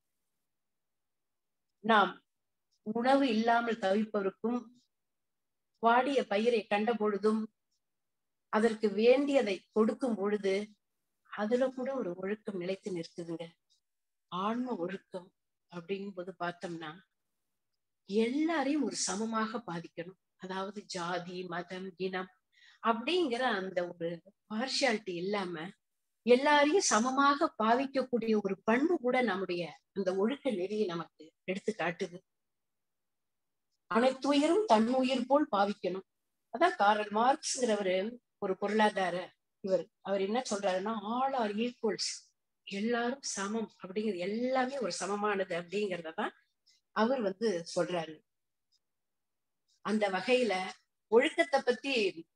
நாம் உணவு இல்லாமல் தவிப்பவருக்கும் வாடிய பயிரை கண்ட பொழுதும் அதற்கு வேண்டியதை கொடுக்கும் பொழுது அதுல கூட ஒரு ஒழுக்கம் நிலைத்து நிற்குதுங்க ஆன்ம ஒழுக்கம் அப்படிங்கும்போது பார்த்தோம்னா எல்லாரையும் ஒரு சமமாக பாதிக்கணும் அதாவது ஜாதி மதம் இனம் அப்படிங்கிற அந்த ஒரு பார்ஷியாலிட்டி இல்லாம எல்லாரையும் சமமாக பாவிக்கக்கூடிய ஒரு பண்பு கூட நம்முடைய அந்த ஒழுக்க நெறியை நமக்கு எடுத்து காட்டுது அனைத்துயிரும் தன் உயிர் போல் பாவிக்கணும் அதான் காரல் மார்க்ஸ்ங்கிறவரு ஒரு பொருளாதார இவர் அவர் என்ன சொல்றாருன்னா ஆல் ஆர் ஈக்குவல்ஸ் எல்லாரும் சமம் அப்படிங்கிறது எல்லாமே ஒரு சமமானது அப்படிங்கறதான் அவர் வந்து சொல்றாரு அந்த வகையில ஒழுக்கத்தை பத்தி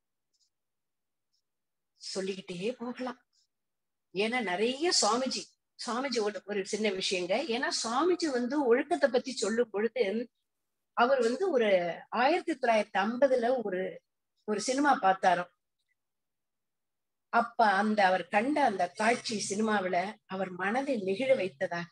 சொல்லிக்கிட்டே போகலாம் ஏன்னா நிறைய சுவாமிஜி சுவாமிஜி ஒரு ஒரு சின்ன விஷயங்க ஏன்னா சுவாமிஜி வந்து ஒழுக்கத்தை பத்தி சொல்லும் பொழுது அவர் வந்து ஒரு ஆயிரத்தி தொள்ளாயிரத்தி ஐம்பதுல ஒரு ஒரு சினிமா பார்த்தாராம் அப்ப அந்த அவர் கண்ட அந்த காட்சி சினிமாவுல அவர் மனதை நெகிழ வைத்ததாக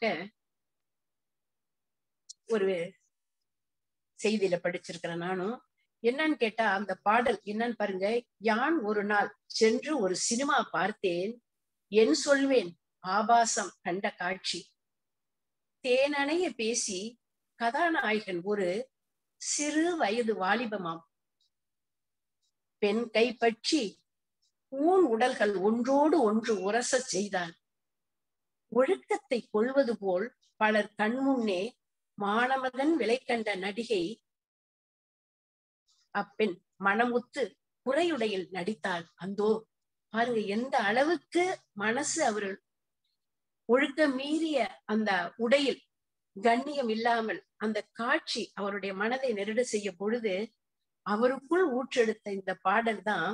ஒரு செய்தியில படிச்சிருக்கிறேன் நானும் என்னன்னு கேட்டா அந்த பாடல் என்னன்னு பாருங்க யான் ஒரு நாள் சென்று ஒரு சினிமா பார்த்தேன் என் சொல்வேன் ஆபாசம் கண்ட காட்சி தேனணைய பேசி கதாநாயகன் ஒரு சிறு வயது வாலிபமாம் பெண் கைப்பற்றி ஊன் உடல்கள் ஒன்றோடு ஒன்று உரசச் செய்தான் ஒழுக்கத்தை கொள்வது போல் பலர் கண்முன்னே மானமதன் விலை கண்ட நடிகை அப்பெண் மனமுத்து குறையுடையில் நடித்தாள் அந்தோ பாருங்க எந்த அளவுக்கு மனசு அவர் ஒழுக்க மீறிய அந்த உடையில் கண்ணியம் இல்லாமல் அந்த காட்சி அவருடைய மனதை நெருட செய்ய பொழுது அவருக்குள் ஊற்றெடுத்த இந்த பாடல் தான்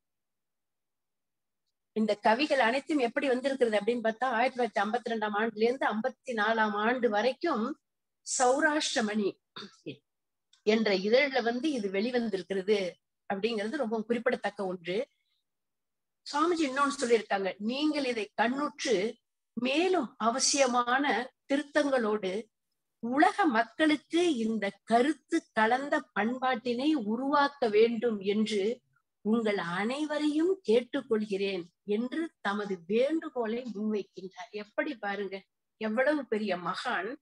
இந்த கவிகள் அனைத்தும் எப்படி வந்திருக்கிறது அப்படின்னு பார்த்தா ஆயிரத்தி தொள்ளாயிரத்தி ஐம்பத்தி ரெண்டாம் ஆண்டுல இருந்து ஐம்பத்தி நாலாம் ஆண்டு வரைக்கும் சௌராஷ்டிரமணி என்ற இதழ்ல வந்து இது வெளிவந்திருக்கிறது அப்படிங்கிறது ரொம்ப குறிப்பிடத்தக்க ஒன்று சுவாமிஜி இன்னொன்னு சொல்லியிருக்காங்க நீங்கள் இதை கண்ணுற்று மேலும் அவசியமான திருத்தங்களோடு உலக மக்களுக்கு இந்த கருத்து கலந்த பண்பாட்டினை உருவாக்க வேண்டும் என்று உங்கள் அனைவரையும் கேட்டுக்கொள்கிறேன் என்று தமது வேண்டுகோளை முன்வைக்கின்றார் எப்படி பாருங்க எவ்வளவு பெரிய மகான்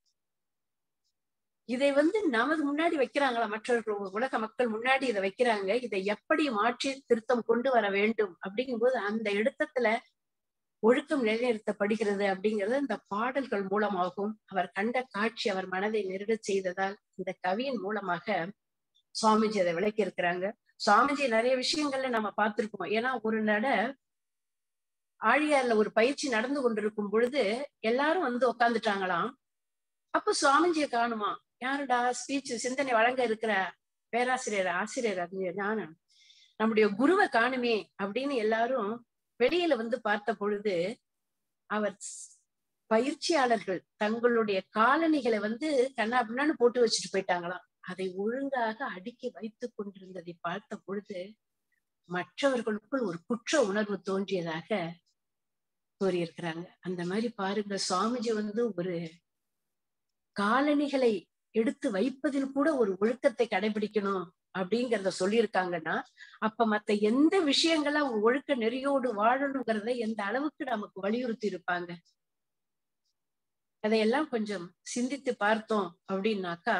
இதை வந்து நமது முன்னாடி வைக்கிறாங்களா மற்றவர்கள் உலக மக்கள் முன்னாடி இதை வைக்கிறாங்க இதை எப்படி மாற்றி திருத்தம் கொண்டு வர வேண்டும் அப்படிங்கும்போது அந்த இடத்துல ஒழுக்கம் நிலைநிறுத்தப்படுகிறது அப்படிங்கிறது இந்த பாடல்கள் மூலமாகவும் அவர் கண்ட காட்சி அவர் மனதை நெருட செய்ததால் இந்த கவியின் மூலமாக சுவாமிஜி அதை விளக்கி இருக்கிறாங்க சுவாமிஜி நிறைய விஷயங்கள்ல நம்ம பார்த்திருக்கோம் ஏன்னா ஒரு நட ஆழியார்ல ஒரு பயிற்சி நடந்து கொண்டிருக்கும் பொழுது எல்லாரும் வந்து உக்காந்துட்டாங்களாம் அப்ப சுவாமிஜியை காணுமா யாருடா ஸ்பீச் சிந்தனை வழங்க இருக்கிற பேராசிரியர் ஆசிரியர் அது ஞானம் நம்முடைய குருவை காணுமே அப்படின்னு எல்லாரும் வெளியில வந்து பார்த்த பொழுது அவர் பயிற்சியாளர்கள் தங்களுடைய காலணிகளை வந்து கண்ணா பின்னான்னு போட்டு வச்சுட்டு போயிட்டாங்களாம் அதை ஒழுங்காக அடுக்கி வைத்துக் கொண்டிருந்ததை பார்த்த பொழுது மற்றவர்களுக்குள் ஒரு குற்ற உணர்வு தோன்றியதாக கூறியிருக்கிறாங்க அந்த மாதிரி பாருங்க சுவாமிஜி வந்து ஒரு காலணிகளை எடுத்து வைப்பதில் கூட ஒரு ஒழுக்கத்தை கடைபிடிக்கணும் அப்படிங்கிறத சொல்லியிருக்காங்கன்னா அப்ப மத்த எந்த விஷயங்கள அவங்க ஒழுக்க நெறியோடு வாழணுங்கிறத எந்த அளவுக்கு நமக்கு வலியுறுத்தி இருப்பாங்க அதையெல்லாம் கொஞ்சம் சிந்தித்து பார்த்தோம் அப்படின்னாக்கா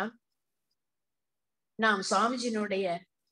நாம் சுவாமிஜியினுடைய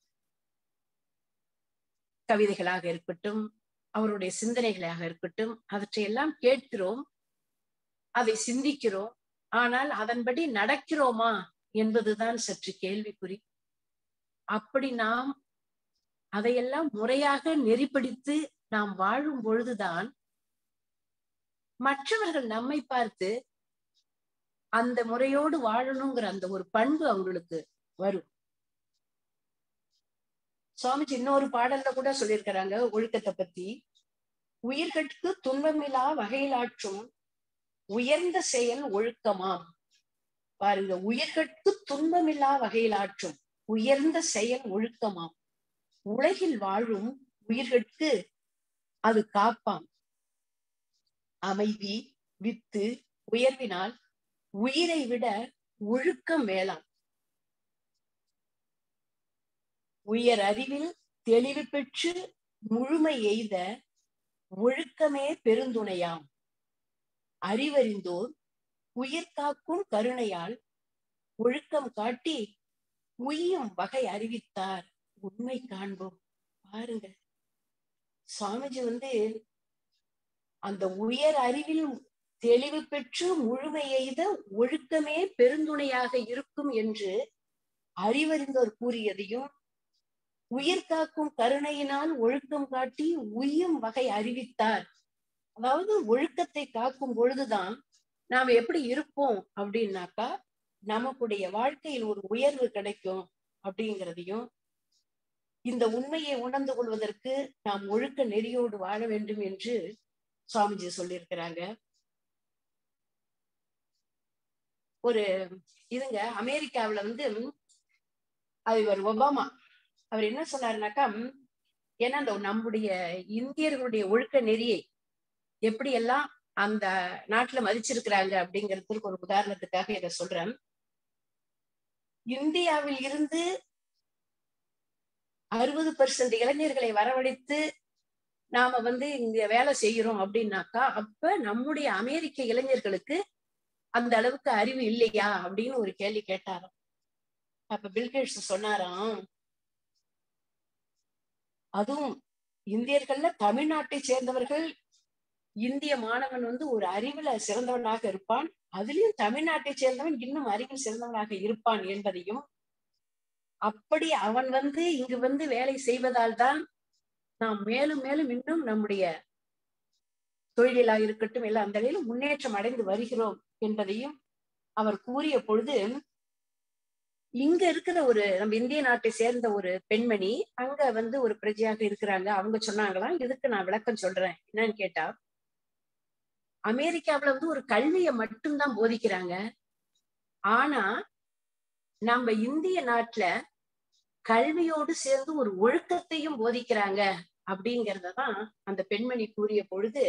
கவிதைகளாக இருக்கட்டும் அவருடைய சிந்தனைகளாக இருக்கட்டும் அவற்றையெல்லாம் கேட்கிறோம் அதை சிந்திக்கிறோம் ஆனால் அதன்படி நடக்கிறோமா என்பதுதான் சற்று கேள்விக்குறி அப்படி நாம் அதையெல்லாம் முறையாக நெறிப்படுத்தி நாம் வாழும் பொழுதுதான் மற்றவர்கள் நம்மை பார்த்து அந்த முறையோடு வாழணுங்கிற அந்த ஒரு பண்பு அவங்களுக்கு வரும் சுவாமிஜி இன்னொரு பாடல்ல கூட சொல்லியிருக்கிறாங்க ஒழுக்கத்தை பத்தி உயிர்கட்கு துன்பமில்லா வகையிலாற்றும் உயர்ந்த செயல் ஒழுக்கமாம் பாருங்க உயிர்கட்கு துன்பமில்லா வகையிலாற்றும் உயர்ந்த செயல் ஒழுக்கமாம் உலகில் வாழும் உயிர்கட்கு அது காப்பாம் அமைதி வித்து உயர்வினால் உயிரை விட ஒழுக்கம் வேளாம் உயர் அறிவில் தெளிவு பெற்று முழுமை எய்த ஒழுக்கமே பெருந்துணையாம் அறிவறிந்தோர் உயிர் காக்கும் கருணையால் ஒழுக்கம் காட்டி உய்யும் வகை அறிவித்தார் உண்மை காண்போம் பாருங்க சுவாமிஜி வந்து அந்த உயர் அறிவில் தெளிவு பெற்று முழுமை எய்த ஒழுக்கமே பெருந்துணையாக இருக்கும் என்று அறிவறிந்தோர் கூறியதையும் உயிர் காக்கும் கருணையினால் ஒழுக்கம் காட்டி உய்யும் வகை அறிவித்தார் அதாவது ஒழுக்கத்தை காக்கும் பொழுதுதான் நாம் எப்படி இருப்போம் அப்படின்னாக்கா நமக்குடைய வாழ்க்கையில் ஒரு உயர்வு கிடைக்கும் அப்படிங்கிறதையும் இந்த உண்மையை உணர்ந்து கொள்வதற்கு நாம் ஒழுக்க நெறியோடு வாழ வேண்டும் என்று சுவாமிஜி சொல்லியிருக்கிறாங்க ஒரு இதுங்க அமெரிக்காவுல வந்து அதிபர் ஒபாமா அவர் என்ன சொன்னாருனாக்கா ஏன்னா அந்த நம்முடைய இந்தியர்களுடைய ஒழுக்க நெறியை எப்படி எல்லாம் அந்த நாட்டுல மதிச்சிருக்கிறாங்க அப்படிங்கிறதுக்கு ஒரு உதாரணத்துக்காக இதை சொல்றேன் இந்தியாவில் இருந்து அறுபது பெர்சன்ட் இளைஞர்களை வரவழைத்து நாம வந்து இங்க வேலை செய்யறோம் அப்படின்னாக்கா அப்ப நம்முடைய அமெரிக்க இளைஞர்களுக்கு அந்த அளவுக்கு அறிவு இல்லையா அப்படின்னு ஒரு கேள்வி கேட்டாராம் அப்ப பில்கேட்ஸ் சொன்னாராம் அதுவும் இந்தியர்கள்ல தமிழ்நாட்டை சேர்ந்தவர்கள் இந்திய மாணவன் வந்து ஒரு அறிவுல சிறந்தவனாக இருப்பான் அதுலயும் தமிழ்நாட்டை சேர்ந்தவன் இன்னும் அறிவில் சிறந்தவனாக இருப்பான் என்பதையும் அப்படி அவன் வந்து இங்கு வந்து வேலை செய்வதால் தான் நாம் மேலும் மேலும் இன்னும் நம்முடைய தொழிலா இருக்கட்டும் எல்லாம் அந்த நிலையில முன்னேற்றம் அடைந்து வருகிறோம் என்பதையும் அவர் கூறிய பொழுது இங்க இருக்கிற ஒரு நம்ம இந்திய நாட்டை சேர்ந்த ஒரு பெண்மணி அங்க வந்து ஒரு பிரஜையாக இருக்கிறாங்க அவங்க சொன்னாங்களாம் இதுக்கு நான் விளக்கம் சொல்றேன் என்னன்னு கேட்டா அமெரிக்காவுல வந்து ஒரு கல்வியை மட்டும்தான் போதிக்கிறாங்க ஆனா நம்ம இந்திய நாட்டுல கல்வியோடு சேர்ந்து ஒரு ஒழுக்கத்தையும் போதிக்கிறாங்க அப்படிங்கறதான் அந்த பெண்மணி கூறிய பொழுது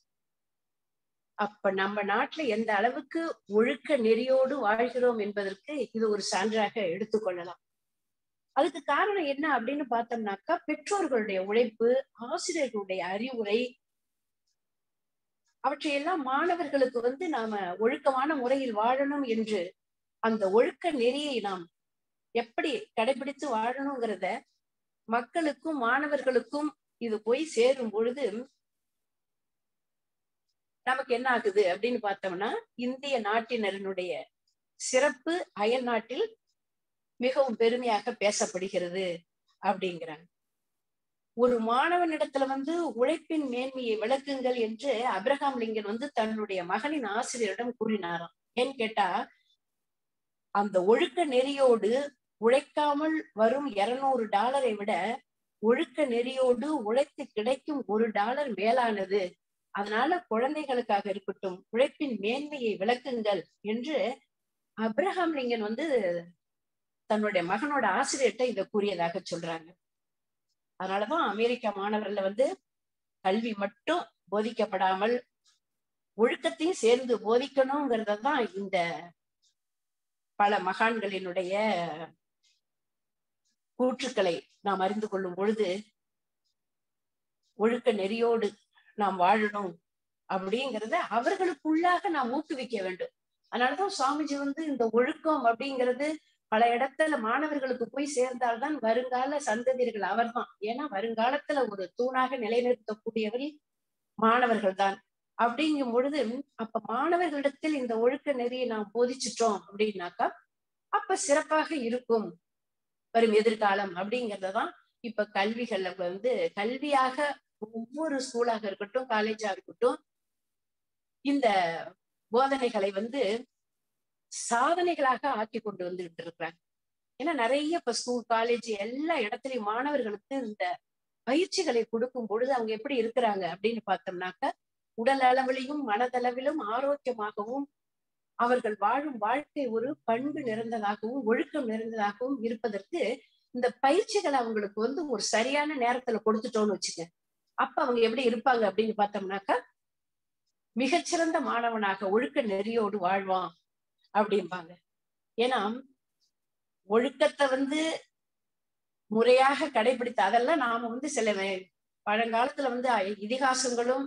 அப்ப நம்ம நாட்டுல எந்த அளவுக்கு ஒழுக்க நெறியோடு வாழ்கிறோம் என்பதற்கு இது ஒரு சான்றாக எடுத்துக்கொள்ளலாம் அதுக்கு காரணம் என்ன அப்படின்னு பார்த்தோம்னாக்கா பெற்றோர்களுடைய உழைப்பு ஆசிரியர்களுடைய அறிவுரை அவற்றையெல்லாம் மாணவர்களுக்கு வந்து நாம ஒழுக்கமான முறையில் வாழணும் என்று அந்த ஒழுக்க நெறியை நாம் எப்படி கடைபிடித்து வாழணுங்கிறத மக்களுக்கும் மாணவர்களுக்கும் இது போய் சேரும் பொழுது நமக்கு என்ன ஆகுது அப்படின்னு பார்த்தோம்னா இந்திய நாட்டினரினுடைய சிறப்பு அயல் நாட்டில் மிகவும் பெருமையாக பேசப்படுகிறது அப்படிங்கிறாங்க ஒரு மாணவனிடத்துல வந்து உழைப்பின் மேன்மையை விளக்குங்கள் என்று அப்ரஹாம் லிங்கன் வந்து தன்னுடைய மகனின் ஆசிரியரிடம் கூறினாராம் ஏன்னு கேட்டா அந்த ஒழுக்க நெறியோடு உழைக்காமல் வரும் இருநூறு டாலரை விட ஒழுக்க நெறியோடு உழைத்து கிடைக்கும் ஒரு டாலர் மேலானது அதனால குழந்தைகளுக்காக இருக்கட்டும் உழைப்பின் மேன்மையை விளக்குங்கள் என்று அப்ரஹாம் லிங்கன் வந்து தன்னுடைய மகனோட ஆசிரியர்கிட்ட இதை கூறியதாக சொல்றாங்க அதனாலதான் அமெரிக்கா மாணவர்ல வந்து கல்வி மட்டும் போதிக்கப்படாமல் ஒழுக்கத்தையும் சேர்ந்து போதிக்கணுங்கிறதான் இந்த பல மகான்களினுடைய கூற்றுக்களை நாம் அறிந்து கொள்ளும் பொழுது ஒழுக்க நெறியோடு நாம் வாழணும் அப்படிங்கிறத அவர்களுக்குள்ளாக நாம் ஊக்குவிக்க வேண்டும் அதனாலதான் சுவாமிஜி வந்து இந்த ஒழுக்கம் அப்படிங்கிறது பல இடத்துல மாணவர்களுக்கு போய் சேர்ந்தால்தான் வருங்கால சந்ததியர்கள் அவர்தான் ஏன்னா வருங்காலத்துல ஒரு தூணாக நிலைநிறுத்தக்கூடியவர் மாணவர்கள் தான் அப்படிங்கும் பொழுது அப்ப மாணவர்களிடத்தில் இந்த ஒழுக்க நெறியை நாம் போதிச்சிட்டோம் அப்படின்னாக்கா அப்ப சிறப்பாக இருக்கும் வரும் எதிர்காலம் அப்படிங்கறதான் இப்ப கல்விகள்ல வந்து கல்வியாக ஒவ்வொரு ஸ்கூலாக இருக்கட்டும் காலேஜா இருக்கட்டும் இந்த போதனைகளை வந்து சாதனைகளாக ஆக்கி கொண்டு வந்துகிட்டு இருக்கிறாங்க ஏன்னா நிறைய இப்ப ஸ்கூல் காலேஜ் எல்லா இடத்துலயும் மாணவர்களுக்கு இந்த பயிற்சிகளை கொடுக்கும் பொழுது அவங்க எப்படி இருக்கிறாங்க அப்படின்னு பார்த்தோம்னாக்க உடல் அளவிலும் மனதளவிலும் ஆரோக்கியமாகவும் அவர்கள் வாழும் வாழ்க்கை ஒரு பண்பு நிறைந்ததாகவும் ஒழுக்கம் நிறைந்ததாகவும் இருப்பதற்கு இந்த பயிற்சிகள் அவங்களுக்கு வந்து ஒரு சரியான நேரத்துல கொடுத்துட்டோம்னு வச்சுக்க அப்ப அவங்க எப்படி இருப்பாங்க அப்படின்னு பார்த்தோம்னாக்கா மிகச்சிறந்த மாணவனாக ஒழுக்க நெறியோடு வாழ்வான் அப்படிம்பாங்க ஏன்னா ஒழுக்கத்தை வந்து முறையாக கடைபிடித்த அதெல்லாம் நாம வந்து சில பழங்காலத்துல வந்து இதிகாசங்களும்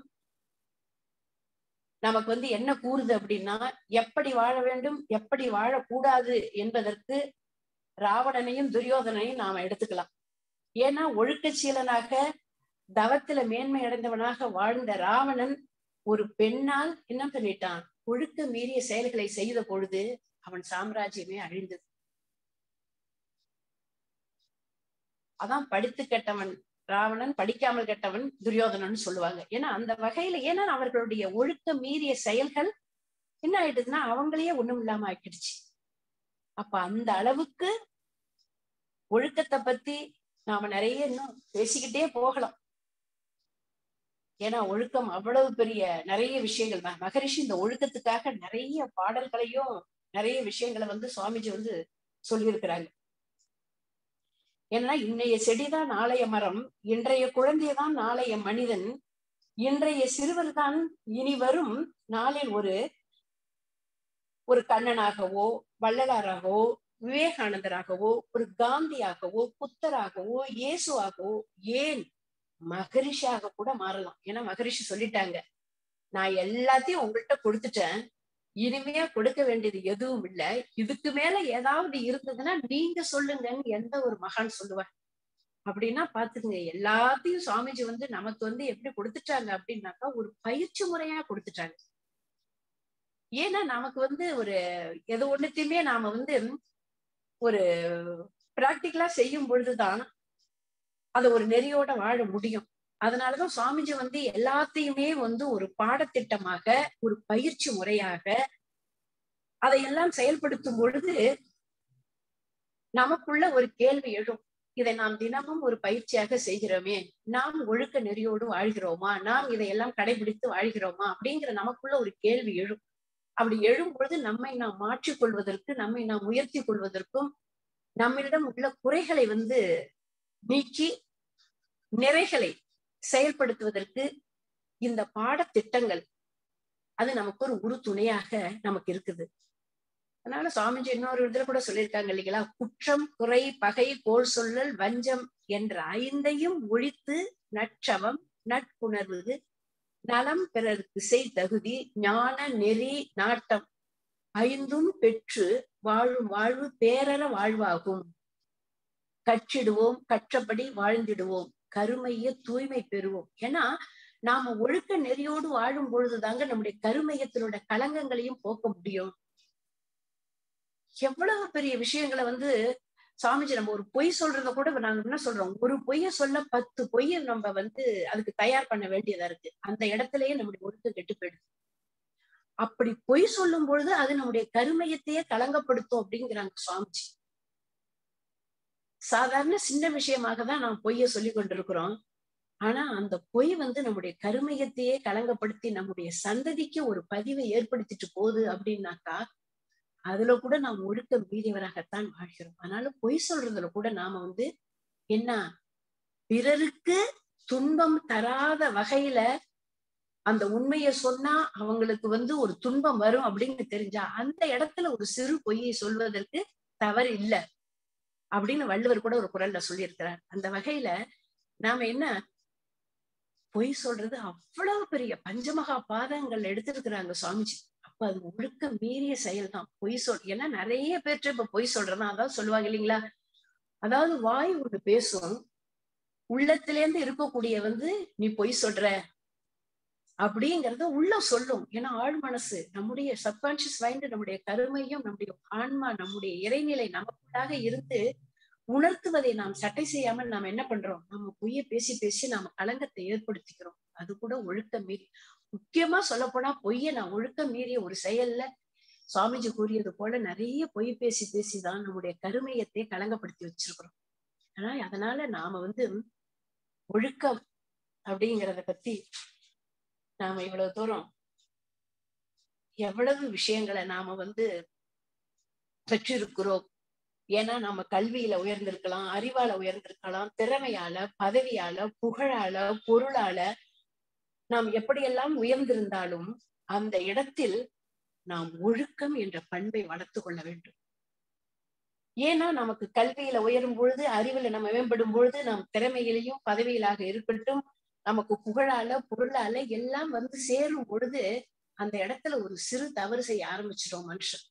நமக்கு வந்து என்ன கூறுது அப்படின்னா எப்படி வாழ வேண்டும் எப்படி வாழக்கூடாது என்பதற்கு ராவணனையும் துரியோதனையும் நாம எடுத்துக்கலாம் ஏன்னா ஒழுக்கச்சீலனாக தவத்துல மேன்மை அடைந்தவனாக வாழ்ந்த ராவணன் ஒரு பெண்ணால் என்ன பண்ணிட்டான் ஒழுக்க மீறிய செயல்களை செய்த பொழுது அவன் சாம்ராஜ்யமே அழிந்தது அதான் படித்து கெட்டவன் ராவணன் படிக்காமல் கெட்டவன் துரியோதனன் சொல்லுவாங்க ஏன்னா அந்த வகையில ஏன்னா அவர்களுடைய ஒழுக்க மீறிய செயல்கள் என்ன ஆயிடுதுன்னா அவங்களையே ஒண்ணும் இல்லாம ஆக்கிடுச்சு அப்ப அந்த அளவுக்கு ஒழுக்கத்தை பத்தி நாம நிறைய இன்னும் பேசிக்கிட்டே போகலாம் ஏன்னா ஒழுக்கம் அவ்வளவு பெரிய நிறைய விஷயங்கள் தான் மகரிஷி இந்த ஒழுக்கத்துக்காக நிறைய பாடல்களையும் நிறைய விஷயங்களை வந்து சுவாமிஜி வந்து சொல்லியிருக்கிறாங்க ஏன்னா இன்றைய செடிதான் நாளைய மரம் இன்றைய குழந்தைதான் நாளைய மனிதன் இன்றைய சிறுவர் தான் இனி வரும் நாளில் ஒரு ஒரு கண்ணனாகவோ வள்ளலாராகவோ விவேகானந்தராகவோ ஒரு காந்தியாகவோ புத்தராகவோ இயேசுவாகவோ ஏன் மகரிஷியாக கூட மாறலாம் ஏன்னா மகரிஷி சொல்லிட்டாங்க நான் எல்லாத்தையும் உங்கள்கிட்ட கொடுத்துட்டேன் இனிமையா கொடுக்க வேண்டியது எதுவும் இல்ல இதுக்கு மேல ஏதாவது இருந்ததுன்னா நீங்க சொல்லுங்கன்னு எந்த ஒரு மகான் சொல்லுவார் அப்படின்னா பாத்துங்க எல்லாத்தையும் சுவாமிஜி வந்து நமக்கு வந்து எப்படி கொடுத்துட்டாங்க அப்படின்னாக்கா ஒரு பயிற்சி முறையா கொடுத்துட்டாங்க ஏன்னா நமக்கு வந்து ஒரு எது ஒண்ணுத்தையுமே நாம வந்து ஒரு பிராக்டிக்கலா செய்யும் பொழுதுதான் அதை ஒரு நெறியோட வாழ முடியும் அதனாலதான் சுவாமிஜி வந்து எல்லாத்தையுமே வந்து ஒரு பாடத்திட்டமாக ஒரு பயிற்சி முறையாக அதையெல்லாம் செயல்படுத்தும் பொழுது நமக்குள்ள ஒரு கேள்வி எழும் இதை நாம் தினமும் ஒரு பயிற்சியாக செய்கிறோமே நாம் ஒழுக்க நெறியோடு வாழ்கிறோமா நாம் இதையெல்லாம் கடைபிடித்து வாழ்கிறோமா அப்படிங்கிற நமக்குள்ள ஒரு கேள்வி எழும் அப்படி எழும் பொழுது நம்மை நாம் மாற்றிக்கொள்வதற்கு நம்மை நாம் உயர்த்தி கொள்வதற்கும் நம்மிடம் உள்ள குறைகளை வந்து நீக்கி நிறைகளை செயல்படுத்துவதற்கு இந்த பாடத்திட்டங்கள் அது நமக்கு ஒரு உரு துணையாக நமக்கு இருக்குது அதனால சுவாமிஜி இன்னொரு இதுல கூட சொல்லியிருக்காங்க இல்லைங்களா குற்றம் குறை பகை கோல் சொல்லல் வஞ்சம் என்ற ஐந்தையும் ஒழித்து நற்சவம் நட்புணர்வு நலம் பிறருக்கு செய் தகுதி ஞான நெறி நாட்டம் ஐந்தும் பெற்று வாழும் வாழ்வு பேரற வாழ்வாகும் கற்றிடுவோம் கற்றபடி வாழ்ந்திடுவோம் கருமைய தூய்மை பெறுவோம் ஏன்னா நாம ஒழுக்க நெறியோடு வாழும் பொழுதுதாங்க நம்முடைய கருமையத்தினோட களங்கங்களையும் போக்க முடியும் எவ்வளவு பெரிய விஷயங்களை வந்து சாமிஜி நம்ம ஒரு பொய் சொல்றத கூட நாங்க என்ன சொல்றோம் ஒரு பொய்ய சொல்ல பத்து பொய்ய நம்ம வந்து அதுக்கு தயார் பண்ண வேண்டியதா இருக்கு அந்த இடத்துலயே நம்முடைய ஒழுக்கம் கெட்டு போயிடுது அப்படி பொய் சொல்லும் பொழுது அது நம்முடைய கருமையத்தையே களங்கப்படுத்தும் அப்படிங்கிறாங்க சுவாமிஜி சாதாரண சின்ன விஷயமாக தான் நாம் பொய்ய சொல்லி கொண்டிருக்கிறோம் ஆனா அந்த பொய் வந்து நம்முடைய கருமையத்தையே களங்கப்படுத்தி நம்முடைய சந்ததிக்கு ஒரு பதிவை ஏற்படுத்திட்டு போகுது அப்படின்னாக்கா அதுல கூட நாம் ஒழுக்க மீறியவராகத்தான் வாழ்கிறோம் அதனால பொய் சொல்றதுல கூட நாம வந்து என்ன பிறருக்கு துன்பம் தராத வகையில அந்த உண்மைய சொன்னா அவங்களுக்கு வந்து ஒரு துன்பம் வரும் அப்படின்னு தெரிஞ்சா அந்த இடத்துல ஒரு சிறு பொய்யை சொல்வதற்கு தவறு இல்லை அப்படின்னு வள்ளுவர் கூட ஒரு குரல்ல சொல்லியிருக்கிறார் அந்த வகையில நாம என்ன பொய் சொல்றது அவ்வளவு பெரிய பஞ்சமகா பாதங்கள் எடுத்திருக்கிறாங்க சுவாமிஜி அப்ப அது ஒழுக்க மீறிய செயல் தான் பொய் சொல் ஏன்னா நிறைய பேர்ட்டு இப்ப பொய் சொல்றதா அதான் சொல்லுவாங்க இல்லைங்களா அதாவது வாய் ஒண்ணு பேசும் உள்ளத்திலேருந்து இருக்கக்கூடிய வந்து நீ பொய் சொல்ற அப்படிங்கறத உள்ள சொல்லும் ஏன்னா ஆழ் மனசு நம்முடைய சப்கான்சியஸ் மைண்ட் நம்முடைய கருமையும் நம்முடைய ஆன்மா நம்முடைய இறைநிலை நமக்குள்ளாக இருந்து உணர்த்துவதை நாம் சட்டை செய்யாமல் நாம் என்ன பண்றோம் நம்ம பொய்ய பேசி பேசி நாம களங்கத்தை ஏற்படுத்திக்கிறோம் அது கூட ஒழுக்க மீறி முக்கியமா சொல்ல போனா பொய்ய நான் ஒழுக்க மீறிய ஒரு செயல்ல சுவாமிஜி கூறியது போல நிறைய பொய் பேசி பேசிதான் நம்முடைய கருமையத்தை களங்கப்படுத்தி வச்சிருக்கிறோம் ஆனா அதனால நாம வந்து ஒழுக்கம் அப்படிங்கிறத பத்தி நாம இவ்வளவு தூரம் எவ்வளவு விஷயங்களை நாம வந்து பெற்றிருக்கிறோம் ஏன்னா நம்ம கல்வியில உயர்ந்திருக்கலாம் அறிவால உயர்ந்திருக்கலாம் திறமையால பதவியால புகழால பொருளால நாம் எப்படியெல்லாம் உயர்ந்திருந்தாலும் அந்த இடத்தில் நாம் ஒழுக்கம் என்ற பண்பை வளர்த்து கொள்ள வேண்டும் ஏன்னா நமக்கு கல்வியில உயரும் பொழுது அறிவுல நம்ம மேம்படும் பொழுது நம் திறமையிலையும் பதவியிலாக இருக்கட்டும் நமக்கு புகழால பொருளால எல்லாம் வந்து சேரும் பொழுது அந்த இடத்துல ஒரு சிறு தவறு செய்ய ஆரம்பிச்சிடும் மனுஷன்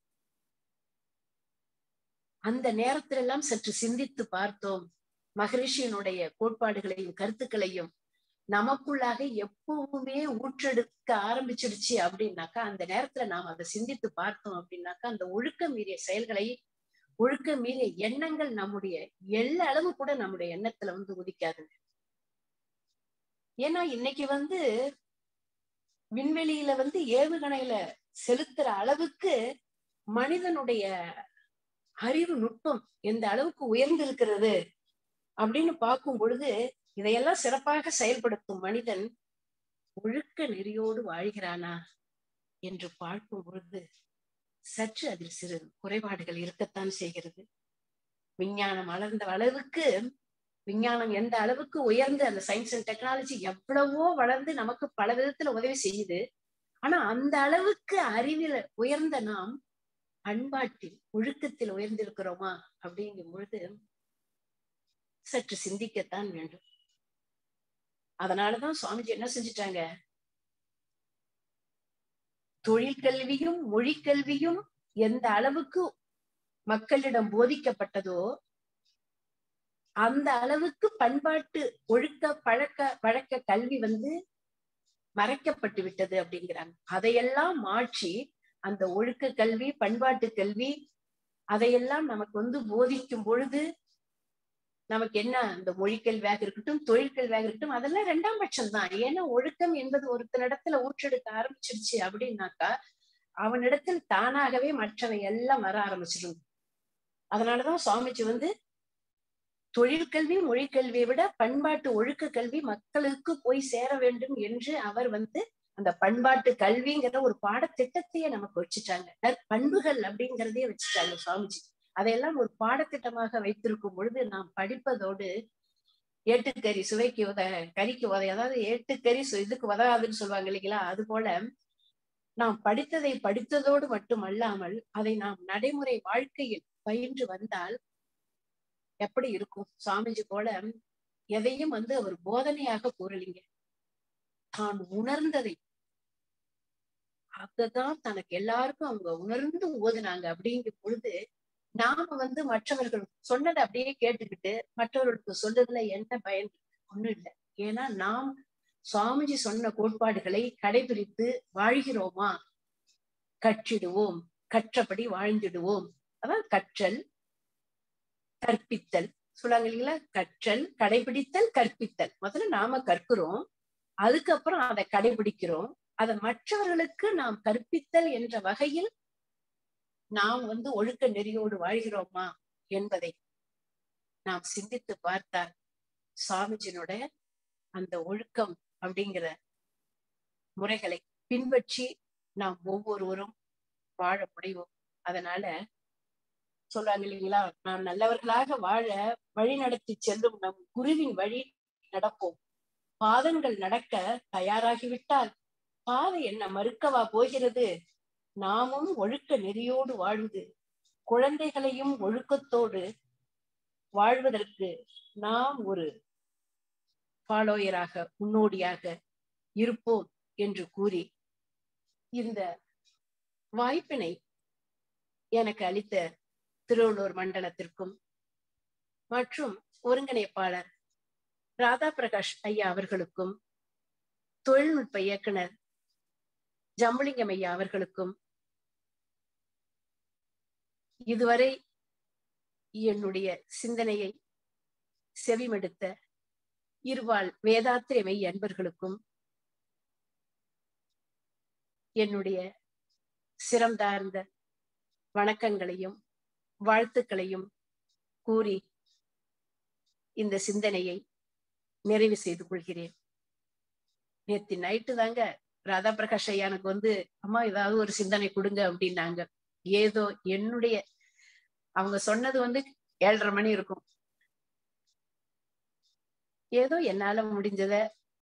அந்த நேரத்துல எல்லாம் சற்று சிந்தித்து பார்த்தோம் மகரிஷியினுடைய கோட்பாடுகளையும் கருத்துக்களையும் நமக்குள்ளாக எப்பவுமே ஊற்றெடுக்க ஆரம்பிச்சிடுச்சு அப்படின்னாக்கா அந்த நேரத்துல நாம் அதை சிந்தித்து பார்த்தோம் அப்படின்னாக்கா அந்த ஒழுக்க மீறிய செயல்களை ஒழுக்க மீறிய எண்ணங்கள் நம்முடைய எல்லா அளவு கூட நம்முடைய எண்ணத்துல வந்து உதிக்காதுங்க ஏன்னா இன்னைக்கு வந்து விண்வெளியில வந்து ஏவுகணையில செலுத்துற அளவுக்கு மனிதனுடைய அறிவு நுட்பம் எந்த அளவுக்கு உயர்ந்திருக்கிறது அப்படின்னு பார்க்கும் பொழுது இதையெல்லாம் சிறப்பாக செயல்படுத்தும் மனிதன் ஒழுக்க நெறியோடு வாழ்கிறானா என்று பார்க்கும் பொழுது சற்று அதில் சிறு குறைபாடுகள் இருக்கத்தான் செய்கிறது விஞ்ஞானம் வளர்ந்த அளவுக்கு விஞ்ஞானம் எந்த அளவுக்கு உயர்ந்து அந்த சயின்ஸ் அண்ட் டெக்னாலஜி எவ்வளவோ வளர்ந்து நமக்கு பல விதத்துல உதவி செய்யுது ஆனா அந்த அளவுக்கு அறிவில் உயர்ந்த நாம் பண்பாட்டில் ஒழுக்கத்தில் உயர்ந்திருக்கிறோமா அப்படிங்கும் பொழுது சற்று சிந்திக்கத்தான் வேண்டும் அதனாலதான் சுவாமிஜி என்ன செஞ்சுட்டாங்க தொழில் கல்வியும் மொழி கல்வியும் எந்த அளவுக்கு மக்களிடம் போதிக்கப்பட்டதோ அந்த அளவுக்கு பண்பாட்டு ஒழுக்க பழக்க வழக்க கல்வி வந்து மறைக்கப்பட்டு விட்டது அப்படிங்கிறாங்க அதையெல்லாம் மாற்றி அந்த ஒழுக்க கல்வி பண்பாட்டு கல்வி அதையெல்லாம் நமக்கு வந்து போதிக்கும் பொழுது நமக்கு என்ன இந்த மொழிக்கல்வியாக இருக்கட்டும் தொழிற்கல்வியாக இருக்கட்டும் அதெல்லாம் ரெண்டாம் பட்சம் தான் ஏன்னா ஒழுக்கம் என்பது ஒருத்தனிடத்துல ஊற்றெடுக்க ஆரம்பிச்சிருச்சு அப்படின்னாக்கா அவனிடத்தில் தானாகவே மற்றவை எல்லாம் வர ஆரம்பிச்சிடும் அதனாலதான் சுவாமிஜி வந்து தொழிற்கல்வி மொழிக்கல்வியை விட பண்பாட்டு ஒழுக்க கல்வி மக்களுக்கு போய் சேர வேண்டும் என்று அவர் வந்து அந்த பண்பாட்டு கல்விங்கிற ஒரு பாடத்திட்டத்தையே நமக்கு வச்சுட்டாங்க நற்பண்புகள் அப்படிங்கிறதையே வச்சுட்டாங்க சுவாமிஜி அதையெல்லாம் ஒரு பாடத்திட்டமாக வைத்திருக்கும் பொழுது நாம் படிப்பதோடு ஏட்டுக்கறி சுவைக்கு உத கறிக்கு உதை அதாவது ஏட்டுக்கறி இதுக்கு உதவாதுன்னு சொல்லுவாங்க இல்லைங்களா அது போல நாம் படித்ததை படித்ததோடு மட்டுமல்லாமல் அதை நாம் நடைமுறை வாழ்க்கையில் பயின்று வந்தால் எப்படி இருக்கும் சுவாமிஜி போல எதையும் வந்து அவர் போதனையாக கூறலிங்க தான் உணர்ந்ததை அததான் தனக்கு எல்லாருக்கும் அவங்க உணர்ந்து ஓதுனாங்க அப்படிங்கும் பொழுது நாம வந்து மற்றவர்கள் சொன்னதை அப்படியே கேட்டுக்கிட்டு மற்றவர்களுக்கு சொல்றதுல என்ன பயன் ஒண்ணும் இல்லை ஏன்னா நாம் சுவாமிஜி சொன்ன கோட்பாடுகளை கடைபிடித்து வாழ்கிறோமா கற்றிடுவோம் கற்றபடி வாழ்ந்திடுவோம் அதான் கற்றல் கற்பித்தல் சொல்லுவாங்க இல்லைங்களா கற்றல் கடைபிடித்தல் கற்பித்தல் முதல்ல நாம கற்கிறோம் அதுக்கப்புறம் அதை கடைபிடிக்கிறோம் அதை மற்றவர்களுக்கு நாம் கற்பித்தல் என்ற வகையில் நாம் வந்து ஒழுக்க நெறியோடு வாழ்கிறோமா என்பதை நாம் சிந்தித்து பார்த்தால் சுவாமிஜினுடைய அந்த ஒழுக்கம் அப்படிங்கிற முறைகளை பின்பற்றி நாம் ஒவ்வொருவரும் வாழ முடியும் அதனால சொல்றாங்க இல்லைங்களா நாம் நல்லவர்களாக வாழ வழி நடத்தி செல்லும் நம் குருவின் வழி நடப்போம் பாதங்கள் நடக்க தயாராகிவிட்டால் பாதை என்ன மறுக்கவா போகிறது நாமும் ஒழுக்க நெறியோடு வாழ்ந்து குழந்தைகளையும் ஒழுக்கத்தோடு வாழ்வதற்கு நாம் ஒரு ஃபாலோயராக முன்னோடியாக இருப்போம் என்று கூறி இந்த வாய்ப்பினை எனக்கு அளித்த திருவள்ளூர் மண்டலத்திற்கும் மற்றும் ஒருங்கிணைப்பாளர் ராதா பிரகாஷ் ஐயா அவர்களுக்கும் தொழில்நுட்ப இயக்குனர் ஜம்புலிங்கம் ஐயா அவர்களுக்கும் இதுவரை என்னுடைய சிந்தனையை செவிமெடுத்த இருவாள் வேதாத்திரமை அன்பர்களுக்கும் என்னுடைய சிறந்தார்ந்த வணக்கங்களையும் வாழ்த்துக்களையும் கூறி இந்த சிந்தனையை நிறைவு செய்து கொள்கிறேன் நேத்து நைட்டு தாங்க ராதா பிரகாஷ் ஐயா எனக்கு வந்து அம்மா ஏதாவது ஒரு சிந்தனை கொடுங்க அப்படின்னாங்க ஏதோ என்னுடைய அவங்க சொன்னது வந்து ஏழரை மணி இருக்கும் ஏதோ என்னால முடிஞ்சத